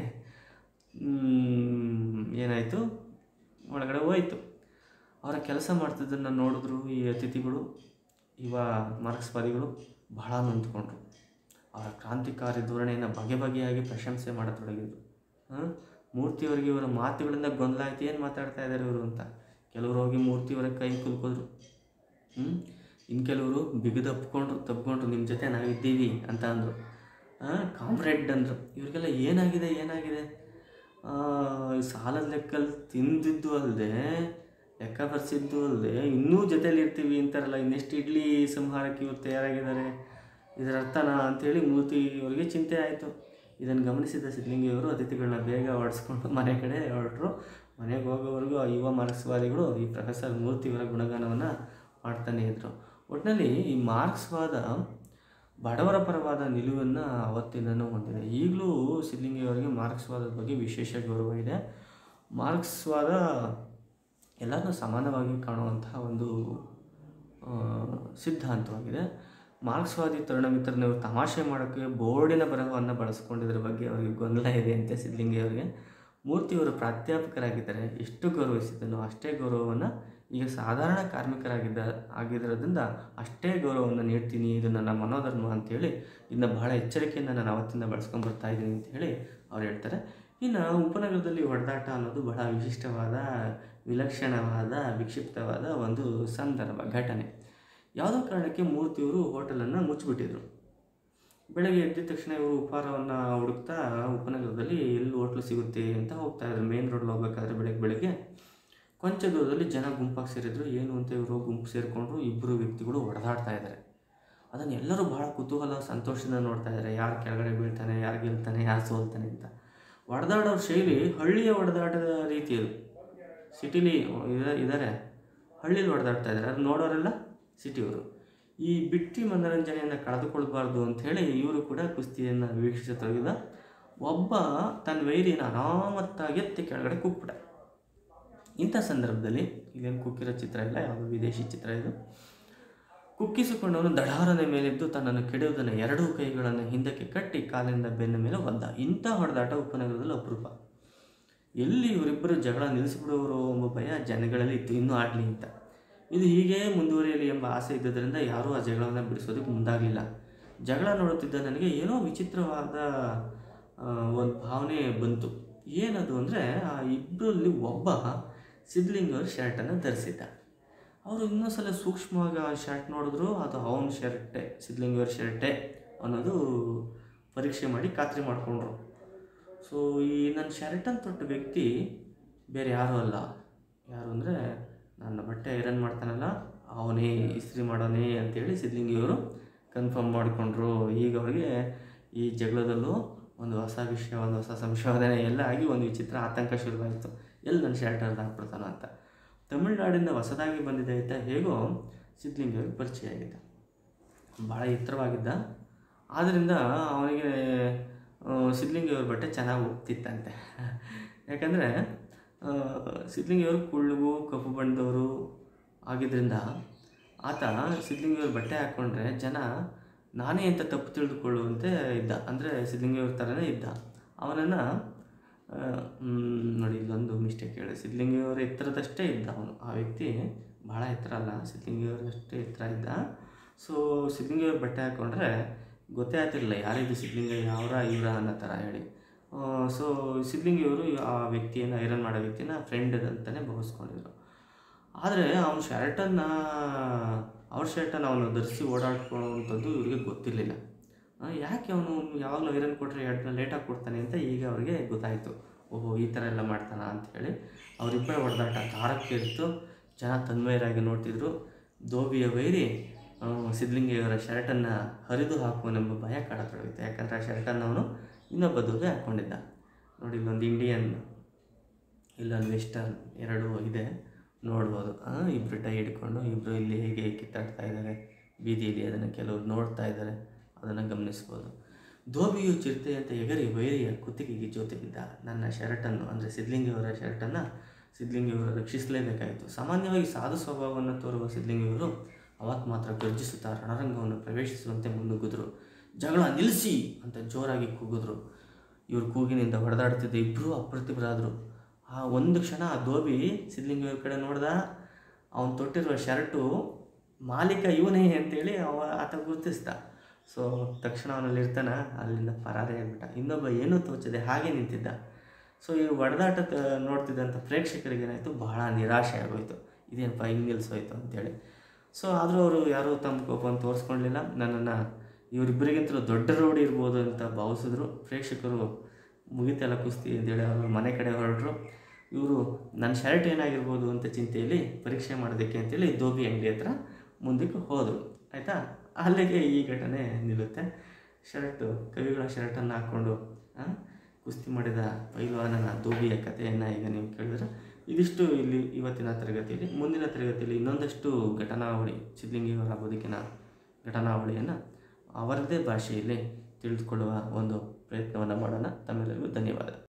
ಏನಾಯಿತು ಒಳಗಡೆ ಹೋಯಿತು ಅವರ ಕೆಲಸ ಮಾಡ್ತಿದ್ದನ್ನು ನೋಡಿದ್ರು ಈ ಅತಿಥಿಗಳು ಯುವ ಮಾರ್ಕ್ಸ್ವಾದಿಗಳು ಬಹಳ ನೊಂದ್ಕೊಂಡ್ರು ಅವರ ಕ್ರಾಂತಿಕಾರಿ ಧೋರಣೆಯನ್ನು ಬಗೆ ಬಗೆಯಾಗಿ ಪ್ರಶಂಸೆ ಮಾಡತೊಡಗಿದ್ರು ಹಾಂ ಮೂರ್ತಿಯವರಿಗೆ ಇವರ ಮಾತುಗಳಿಂದ ಗೊಂದಲ ಆಯ್ತು ಏನು ಮಾತಾಡ್ತಾ ಇದ್ದಾರೆ ಇವರು ಅಂತ ಕೆಲವರು ಹೋಗಿ ಮೂರ್ತಿಯವರ ಕೈ ಕುಲ್ಕೋದ್ರು ಹ್ಞೂ ಇನ್ನು ಕೆಲವರು ಬಿಗಿದಪ್ಕೊಂಡ್ರು ತಪ್ಕೊಂಡ್ರು ನಿಮ್ಮ ಜೊತೆ ನಾವಿದ್ದೀವಿ ಅಂತ ಅಂದರು ಕಾಮ್ರೇಡ್ ಅಂದರು ಇವ್ರಿಗೆಲ್ಲ ಏನಾಗಿದೆ ಏನಾಗಿದೆ ಆ, ಈ ಸಾಲದ ಲೆಕ್ಕಲ್ಲಿ ತಿಂದಿದ್ದು ಅಲ್ಲದೆ ಲೆಕ್ಕ ಬರ್ಸಿದ್ದು ಅಲ್ಲದೆ ಇನ್ನೂ ಜೊತೆಲಿ ಇರ್ತೀವಿ ಅಂತಾರಲ್ಲ ಇನ್ನೆಷ್ಟು ಇಡ್ಲಿ ಸಂಹಾರಕ್ಕೆ ಇವ್ರು ತಯಾರಾಗಿದ್ದಾರೆ ಇದರ ಅರ್ಥನಾ ಅಂತೇಳಿ ಮೂರ್ತಿ ಅವರಿಗೆ ಚಿಂತೆ ಆಯಿತು ಇದನ್ನು ಗಮನಿಸಿದ ಸಿದ್ಲಿಂಗಿಯವರು ಅತಿಥಿಗಳನ್ನ ಬೇಗ ಹೊಡೆಸ್ಕೊಂಡು ಮನೆ ಕಡೆ ಹೊರಟರು ಮನೆಗೆ ಹೋಗೋವರೆಗೂ ಆ ಯುವ ಮಾರ್ಕ್ಸ್ವಾದಿಗಳು ಈ ಪ್ರೊಫೆಸರ್ ಮೂರ್ತಿಯವರ ಗುಣಗಾನವನ್ನು ಮಾಡ್ತಾನೆ ಇದ್ದರು ಒಟ್ಟಿನಲ್ಲಿ ಈ ಮಾರ್ಕ್ಸ್ವಾದ ಬಡವರ ಪರವಾದ ನಿಲುವನ್ನು ಅವತ್ತಿಂದನೂ ಹೊಂದಿದೆ ಈಗಲೂ ಸಿದ್ಲಿಂಗಿಯವರಿಗೆ ಮಾರ್ಕ್ಸ್ವಾದದ ಬಗ್ಗೆ ವಿಶೇಷ ಗೌರವ ಇದೆ ಮಾರ್ಕ್ಸ್ವಾದ ಎಲ್ಲರನ್ನೂ ಸಮಾನವಾಗಿ ಕಾಣುವಂತಹ ಒಂದು ಆ, ಸಿದ್ಧಾಂತವಾಗಿದೆ ಮಾರ್ಕ್ಸ್ವಾದಿ ತರುಣ ಮಿತ್ರನವರು ತಮಾಷೆ ಮಾಡೋಕ್ಕೆ ಬೋರ್ಡಿನ ಬರಹವನ್ನು ಬಳಸ್ಕೊಂಡಿದ್ರ ಬಗ್ಗೆ ಅವರಿಗೆ ಗೊಂದಲ ಇದೆ ಅಂತ ಸಿದ್ಲಿಂಗಿ ಅವರಿಗೆ ಮೂರ್ತಿಯವರು ಪ್ರಾಧ್ಯಾಪಕರಾಗಿದ್ದಾರೆ ಎಷ್ಟು ಗೌರವಿಸಿದ್ದನೋ ಅಷ್ಟೇ ಗೌರವವನ್ನು ಈಗ ಸಾಧಾರಣ ಕಾರ್ಮಿಕರಾಗಿದ್ದ ಆಗಿರೋದ್ರಿಂದ ಅಷ್ಟೇ ಗೌರವವನ್ನು ನೀಡ್ತೀನಿ ಇದು ನನ್ನ ಮನೋಧರ್ಮ ಅಂತೇಳಿ ಇದನ್ನ ಬಹಳ ಎಚ್ಚರಿಕೆಯಿಂದ ನಾನು ಅವತ್ತಿಂದ ಬಳಸ್ಕೊಂಡು ಬರ್ತಾ ಇದ್ದೀನಿ ಅಂತ ಹೇಳಿ ಅವ್ರು ಹೇಳ್ತಾರೆ ಇನ್ನು ಉಪನಗರದಲ್ಲಿ ಹೊಡೆದಾಟ ಅನ್ನೋದು ಬಹಳ ವಿಶಿಷ್ಟವಾದ ವಿಲಕ್ಷಣವಾದ ವಿಕ್ಷಿಪ್ತವಾದ ಒಂದು ಸಂದರ್ಭ ಘಟನೆ ಯಾವುದೋ ಕಾರಣಕ್ಕೆ ಮೂರ್ತಿಯವರು ಹೋಟೆಲನ್ನು ಮುಚ್ಚಿಬಿಟ್ಟಿದ್ರು ಬೆಳಗ್ಗೆ ಎದ್ದ ತಕ್ಷಣ ಇವರು ಉಪಹಾರವನ್ನು ಹುಡುಕ್ತಾ ಉಪನಗರದಲ್ಲಿ ಎಲ್ಲಿ ಹೋಟ್ಲು ಸಿಗುತ್ತೆ ಅಂತ ಹೋಗ್ತಾ ಇದ್ರು ಮೇನ್ ರೋಡ್ಲಿ ಹೋಗ್ಬೇಕಾದ್ರೆ ಬೆಳಗ್ಗೆ ಬೆಳಗ್ಗೆ ಕೊಂಚ ದೂರದಲ್ಲಿ ಜನ ಗುಂಪಾಗಿ ಸೇರಿದ್ರು ಏನು ಅಂತ ಇವರು ಗುಂಪು ಸೇರಿಕೊಂಡ್ರು ಇಬ್ಬರು ವ್ಯಕ್ತಿಗಳು ಹೊಡೆದಾಡ್ತಾ ಇದ್ದಾರೆ ಅದನ್ನು ಎಲ್ಲರೂ ಭಾಳ ಕುತೂಹಲ ಸಂತೋಷದಿಂದ ನೋಡ್ತಾ ಇದ್ದಾರೆ ಯಾರು ಕೆಳಗಡೆ ಬೀಳ್ತಾನೆ ಯಾರು ಗೆಲ್ತಾನೆ ಯಾರು ಸೋಲ್ತಾನೆ ಅಂತ ಹೊಡೆದಾಡೋ ಶೈಲಿ ಹಳ್ಳಿಯ ಹೊಡೆದಾಟದ ರೀತಿ ಅದು ಸಿಟಿಲಿ ಇದ್ದಾರೆ ಹಳ್ಳಿಲಿ ಹೊಡೆದಾಡ್ತಾ ಇದ್ದಾರೆ ಅದು ನೋಡೋರೆಲ್ಲ ಸಿಟಿಯವರು ಈ ಬಿಟ್ಟಿ ಮನೋರಂಜನೆಯನ್ನು ಕಳೆದುಕೊಳ್ಬಾರ್ದು ಅಂಥೇಳಿ ಇವರು ಕೂಡ ಕುಸ್ತಿಯನ್ನು ವೀಕ್ಷಿಸತೊಡಗಿದ ಒಬ್ಬ ತನ್ನ ವೈರಿನ ಅನಾಮತ್ತಾಗಿ ಎತ್ತಿ ಕೆಳಗಡೆ ಕುಕ್ಬಿಟ್ಟ ಇಂಥ ಸಂದರ್ಭದಲ್ಲಿ ಇಲ್ಲೇನು ಕುಕ್ಕಿರೋ ಚಿತ್ರ ಇಲ್ಲ ಯಾವುದೋ ವಿದೇಶಿ ಚಿತ್ರ ಇದು ಕುಕ್ಕಿಸಿಕೊಂಡವನು ದಢಾರನ ಮೇಲಿದ್ದು ತನ್ನನ್ನು ಕೆಡುವುದನ್ನು ಎರಡೂ ಕೈಗಳನ್ನು ಹಿಂದಕ್ಕೆ ಕಟ್ಟಿ ಕಾಲಿನಿಂದ ಬೆನ್ನ ಮೇಲೆ ಒದ್ದ ಇಂಥ ಹೊಡೆದಾಟ ಉಪನಗರದಲ್ಲಿ ಅಪರೂಪ ಎಲ್ಲಿ ಇವರಿಬ್ಬರು ಜಗಳ ನಿಲ್ಲಿಸ್ಬಿಡುವರು ಎಂಬ ಭಯ ಜನಗಳಲ್ಲಿ ಇತ್ತು ಇನ್ನೂ ಆಡಲಿ ಅಂತ ಇದು ಹೀಗೇ ಮುಂದುವರಿಯಲಿ ಎಂಬ ಆಸೆ ಇದ್ದದರಿಂದ ಯಾರೂ ಆ ಜಗಳವನ್ನು ಬಿಡಿಸೋದಕ್ಕೆ ಮುಂದಾಗಲಿಲ್ಲ ಜಗಳ ನೋಡುತ್ತಿದ್ದ ನನಗೆ ಏನೋ ವಿಚಿತ್ರವಾದ ಆ, ಒಂದು ಭಾವನೆ ಬಂತು ಏನದು ಅಂದರೆ ಆ ಇಬ್ಬರಲ್ಲಿ ಒಬ್ಬ ಸಿದ್ಲಿಂಗರ್ ಶರ್ಟನ್ನು ಧರಿಸಿದ್ದ ಅವರು ಇನ್ನೊಂದು ಸಲ ಸೂಕ್ಷ್ಮವಾಗಿ ಆ ಶರ್ಟ್ ನೋಡಿದ್ರು ಅದು ಅವನ ಶರ್ಟೆ ಸಿದ್ಲಿಂಗರ್ ಶರ್ಟೆ ಅನ್ನೋದು ಪರೀಕ್ಷೆ ಮಾಡಿ ಖಾತ್ರಿ ಮಾಡಿಕೊಂಡ್ರು ಸೊ ಈ ನನ್ನ ಶರ್ಟನ್ನು ತೊಟ್ಟ ವ್ಯಕ್ತಿ ಬೇರೆ ಯಾರೂ ಅಲ್ಲ ಯಾರು ಅಂದರೆ ನನ್ನ ಬಟ್ಟೆ ಐರನ್ ಮಾಡ್ತಾನಲ್ಲ ಅವನೇ ಇಸ್ತ್ರಿ ಮಾಡೋನೇ ಅಂತೇಳಿ ಸಿದ್ಲಿಂಗಿಯವರು ಕನ್ಫರ್ಮ್ ಮಾಡಿಕೊಂಡ್ರು ಈಗ ಅವರಿಗೆ ಈ ಜಗಳದಲ್ಲೂ ಒಂದು ಹೊಸ ವಿಷಯ ಒಂದು ಹೊಸ ಸಂಶೋಧನೆ ಎಲ್ಲ ಆಗಿ ಒಂದು ವಿಚಿತ್ರ ಆತಂಕ ಶುರುವಾಯಿತು ಎಲ್ಲಿ ನನ್ನ ಶರ್ಟ್ ಅರ್ಧ ಹಾಕ್ಬಿಡ್ತಾನ ಅಂತ ತಮಿಳುನಾಡಿಂದ ಹೊಸದಾಗಿ ಬಂದಿದೆ ಅಂತ ಹೇಗೋ ಸಿದ್ಲಿಂಗಿಯವ್ರಿಗೆ ಪರಿಚಯ ಆಗಿದ್ದ ಭಾಳ ಎತ್ತರವಾಗಿದ್ದ ಆದ್ದರಿಂದ ಅವನಿಗೆ ಸಿದ್ಲಿಂಗಿಯವ್ರ ಬಟ್ಟೆ ಚೆನ್ನಾಗಿ ಹೋಗ್ತಿತ್ತಂತೆ ಯಾಕಂದರೆ ಸಿದ್ಲಿಂಗಿಯವರು ಕುಳ್ಳುಗು ಕಪ್ಪು ಬಣ್ಣದವರು ಆಗಿದ್ದರಿಂದ ಆತ ಸಿದ್ಲಿಂಗಿಯವ್ರ ಬಟ್ಟೆ ಹಾಕ್ಕೊಂಡ್ರೆ ಜನ ನಾನೇ ಅಂತ ತಪ್ಪು ತಿಳಿದುಕೊಳ್ಳುವಂತೆ ಇದ್ದ ಅಂದರೆ ಸಿದ್ಲಿಂಗಿಯವ್ರ ಥರನೇ ಇದ್ದ ಅವನನ್ನು ನೋಡಿ ಇಲ್ಲೊಂದು ಮಿಸ್ಟೇಕ್ ಹೇಳಿ ಸಿದ್ಲಿಂಗಿಯವ್ರ ಎತ್ತರದಷ್ಟೇ ಇದ್ದ ಅವನು ಆ ವ್ಯಕ್ತಿ ಭಾಳ ಎತ್ತರ ಅಲ್ಲ ಸಿದ್ಲಿಂಗಿಯವ್ರಷ್ಟೇ ಎತ್ತರ ಇದ್ದ ಸೊ ಸಿದ್ಲಿಂಗಿಯವ್ರ ಬಟ್ಟೆ ಹಾಕ್ಕೊಂಡ್ರೆ ಗೊತ್ತೇ ಆಗ್ತಿರಲಿಲ್ಲ ಯಾರಿದು ಸಿದ್ಲಿಂಗ ಯಾವ್ರ ಇವರ ಅನ್ನೋ ಥರ ಹೇಳಿ ಸೊ ಸಿದ್ಲಿಂಗಿಯವರು ಆ ವ್ಯಕ್ತಿಯನ್ನು ಐರನ್ ಮಾಡೋ ವ್ಯಕ್ತಿನ ಫ್ರೆಂಡ್ ಅಂತಲೇ ಭಾವಿಸ್ಕೊಂಡಿದ್ರು ಆದರೆ ಅವನ ಶರ್ಟನ್ನು ಅವ್ರ ಶರ್ಟನ್ನು ಅವನು ಧರಿಸಿ ಓಡಾಡ್ಕೊಳ್ಳುವಂಥದ್ದು ಇವ್ರಿಗೆ ಗೊತ್ತಿರಲಿಲ್ಲ ಆ, ಯಾಕೆ ಅವನು ಯಾವಾಗಲೂ ಐರನ್ ಕೊಟ್ಟರೆ ಎರಡು ಲೇಟಾಗಿ ಕೊಡ್ತಾನೆ ಅಂತ ಈಗ ಅವ್ರಿಗೆ ಗೊತ್ತಾಯಿತು ಓಹೋ ಈ ಥರ ಎಲ್ಲ ಮಾಡ್ತಾನ ಅಂಥೇಳಿ ಅವರಿಬ್ಬರ ಹೊಡೆದಾಟ ತಾರಕ್ಕೆ ಇತ್ತು ಜನ ತನ್ಮಯರಾಗಿ ನೋಡ್ತಿದ್ರು ಧೋಬಿಯ ವೈರಿ ಆ, ಸಿದ್ಲಿಂಗಿಯವರ ಶರ್ಟನ್ನು ಹರಿದು ಹಾಕುವನೆಂಬ ಭಯ ಕಾಡತೊಡಗಿತ್ತು ಯಾಕಂದರೆ ಆ ಶರ್ಟನ್ನು ಅವನು ಇನ್ನೊಬ್ಬ ಧೋಬಿ ಹಾಕ್ಕೊಂಡಿದ್ದ ನೋಡಿ ಇಲ್ಲೊಂದು ಇಂಡಿಯನ್ ಇಲ್ಲೊಂದು ವೆಸ್ಟರ್ನ್ ಎರಡು ಇದೆ ನೋಡ್ಬೋದು ಆ, ಇಬ್ರು ಟೈ ಹಿಡ್ಕೊಂಡು ಇಬ್ಬರು ಇಲ್ಲಿ ಹೇಗೆ ಕಿತ್ತಾಡ್ತಾ ಇದ್ದಾರೆ ಬೀದಿಯಲ್ಲಿ ಅದನ್ನು ಕೆಲವರು ನೋಡ್ತಾ ಇದ್ದಾರೆ ಅದನ್ನು ಗಮನಿಸ್ಬೋದು ಧೋಬಿಯು ಚಿರತೆಯಂತೆ ಎಗರಿ ವೈರಿಯ ಕುತ್ತಿಗೆಗೆ ಜೋತಿ ಬಿದ್ದ ನನ್ನ ಶರ್ಟನ್ನು ಅಂದರೆ ಸಿದ್ಲಿಂಗಿಯವರ ಶರ್ಟನ್ನು ಸಿದ್ಲಿಂಗಿಯವರು ರಕ್ಷಿಸಲೇಬೇಕಾಯಿತು ಸಾಮಾನ್ಯವಾಗಿ ಸಾಧು ಸ್ವಭಾವವನ್ನು ತೋರುವ ಸಿದ್ಲಿಂಗಿಯವರು ಅವತ್ತು ಮಾತ್ರ ಗರ್ಜಿಸುತ್ತಾ ರಣರಂಗವನ್ನು ಪ್ರವೇಶಿಸುವಂತೆ ಮುನ್ನುಗ್ಗಿದ್ರು ಜಗಳ ನಿಲ್ಲಿಸಿ ಅಂತ ಜೋರಾಗಿ ಕೂಗಿದ್ರು ಇವ್ರ ಕೂಗಿನಿಂದ ಹೊಡೆದಾಡ್ತಿದ್ದ ಇಬ್ಬರೂ ಅಪ್ರತಿಭರಾದರು ಆ ಒಂದು ಕ್ಷಣ ಆ ಧೋಬಿ ಸಿದ್ಲಿಂಗಿಯವ್ರ ಕಡೆ ನೋಡ್ದ ಅವನು ತೊಟ್ಟಿರುವ ಶರ್ಟು ಮಾಲೀಕ ಇವನೇ ಅಂತೇಳಿ ಅವ ಆತ ಗುರುತಿಸ್ದ ಸೊ ತಕ್ಷಣ ಅವನಲ್ಲಿ ಇರ್ತಾನ ಅಲ್ಲಿಂದ ಪರಾರಿ ಆಗಿಬಿಟ್ಟ ಇನ್ನೊಬ್ಬ ಏನೂ ತೋಚದೆ ಹಾಗೆ ನಿಂತಿದ್ದ ಸೊ ಈ ಹೊಡೆದಾಟ ತ- ನೋಡ್ತಿದ್ದಂಥ ಪ್ರೇಕ್ಷಕರಿಗೆ ಏನಾಯಿತು ಬಹಳ ನಿರಾಶೆ ಆಗೋಯ್ತು ಇದೇನಪ್ಪ ಹಿಂಗೆ ನಿಲ್ಲಿಸೋಯ್ತು ಅಂತೇಳಿ ಸೊ ಆದರೂ ಅವರು ಯಾರೂ ತಮ್ಮ ಕೋಪವನ್ನು ತೋರಿಸ್ಕೊಳ್ಳಿಲ್ಲ ನನ್ನನ್ನು ಇವರಿಬ್ಬರಿಗಿಂತಲೂ ದೊಡ್ಡ ರೋಡ್ ಇರ್ಬೋದು ಅಂತ ಭಾವಿಸಿದ್ರು ಪ್ರೇಕ್ಷಕರು ಮುಗಿತೆಲ್ಲ ಕುಸ್ತಿ ಅಂತೇಳಿ ಅವರು ಮನೆ ಕಡೆ ಹೊರಟರು ಇವರು ನನ್ನ ಶರ್ಟ್ ಏನಾಗಿರ್ಬೋದು ಅಂತ ಚಿಂತೆಯಲ್ಲಿ ಪರೀಕ್ಷೆ ಮಾಡೋದಕ್ಕೆ ಅಂತೇಳಿ ಧೋಬಿ ಅಂಗಡಿ ಹತ್ರ ಮುಂದಕ್ಕೆ ಹೋದರು ಆಯಿತಾ ಅಲ್ಲಿಗೆ ಈ ಘಟನೆ ನಿಲ್ಲುತ್ತೆ ಶರ್ಟು ಕವಿಗಳ ಶರ್ಟನ್ನು ಹಾಕ್ಕೊಂಡು ಆ, ಕುಸ್ತಿ ಮಾಡಿದ ಪೈಲ್ವಾನನ ಧೋಬಿಯ ಕಥೆಯನ್ನು ಈಗ ನೀವು ಕೇಳಿದ್ರೆ ಇದಿಷ್ಟು ಇಲ್ಲಿ ಇವತ್ತಿನ ತರಗತಿಯಲ್ಲಿ ಮುಂದಿನ ತರಗತಿಯಲ್ಲಿ ಇನ್ನೊಂದಷ್ಟು ಘಟನಾವಳಿ ಸಿದ್ಲಿಂಗಿಯವರ ಬದುಕಿನ ಘಟನಾವಳಿಯನ್ನು ಅವರದೇ ಭಾಷೆಯಲ್ಲಿ ತಿಳಿದುಕೊಳ್ಳುವ ಒಂದು ಪ್ರಯತ್ನವನ್ನು ಮಾಡೋಣ ತಮ್ಮೆಲ್ಲರಿಗೂ ಧನ್ಯವಾದ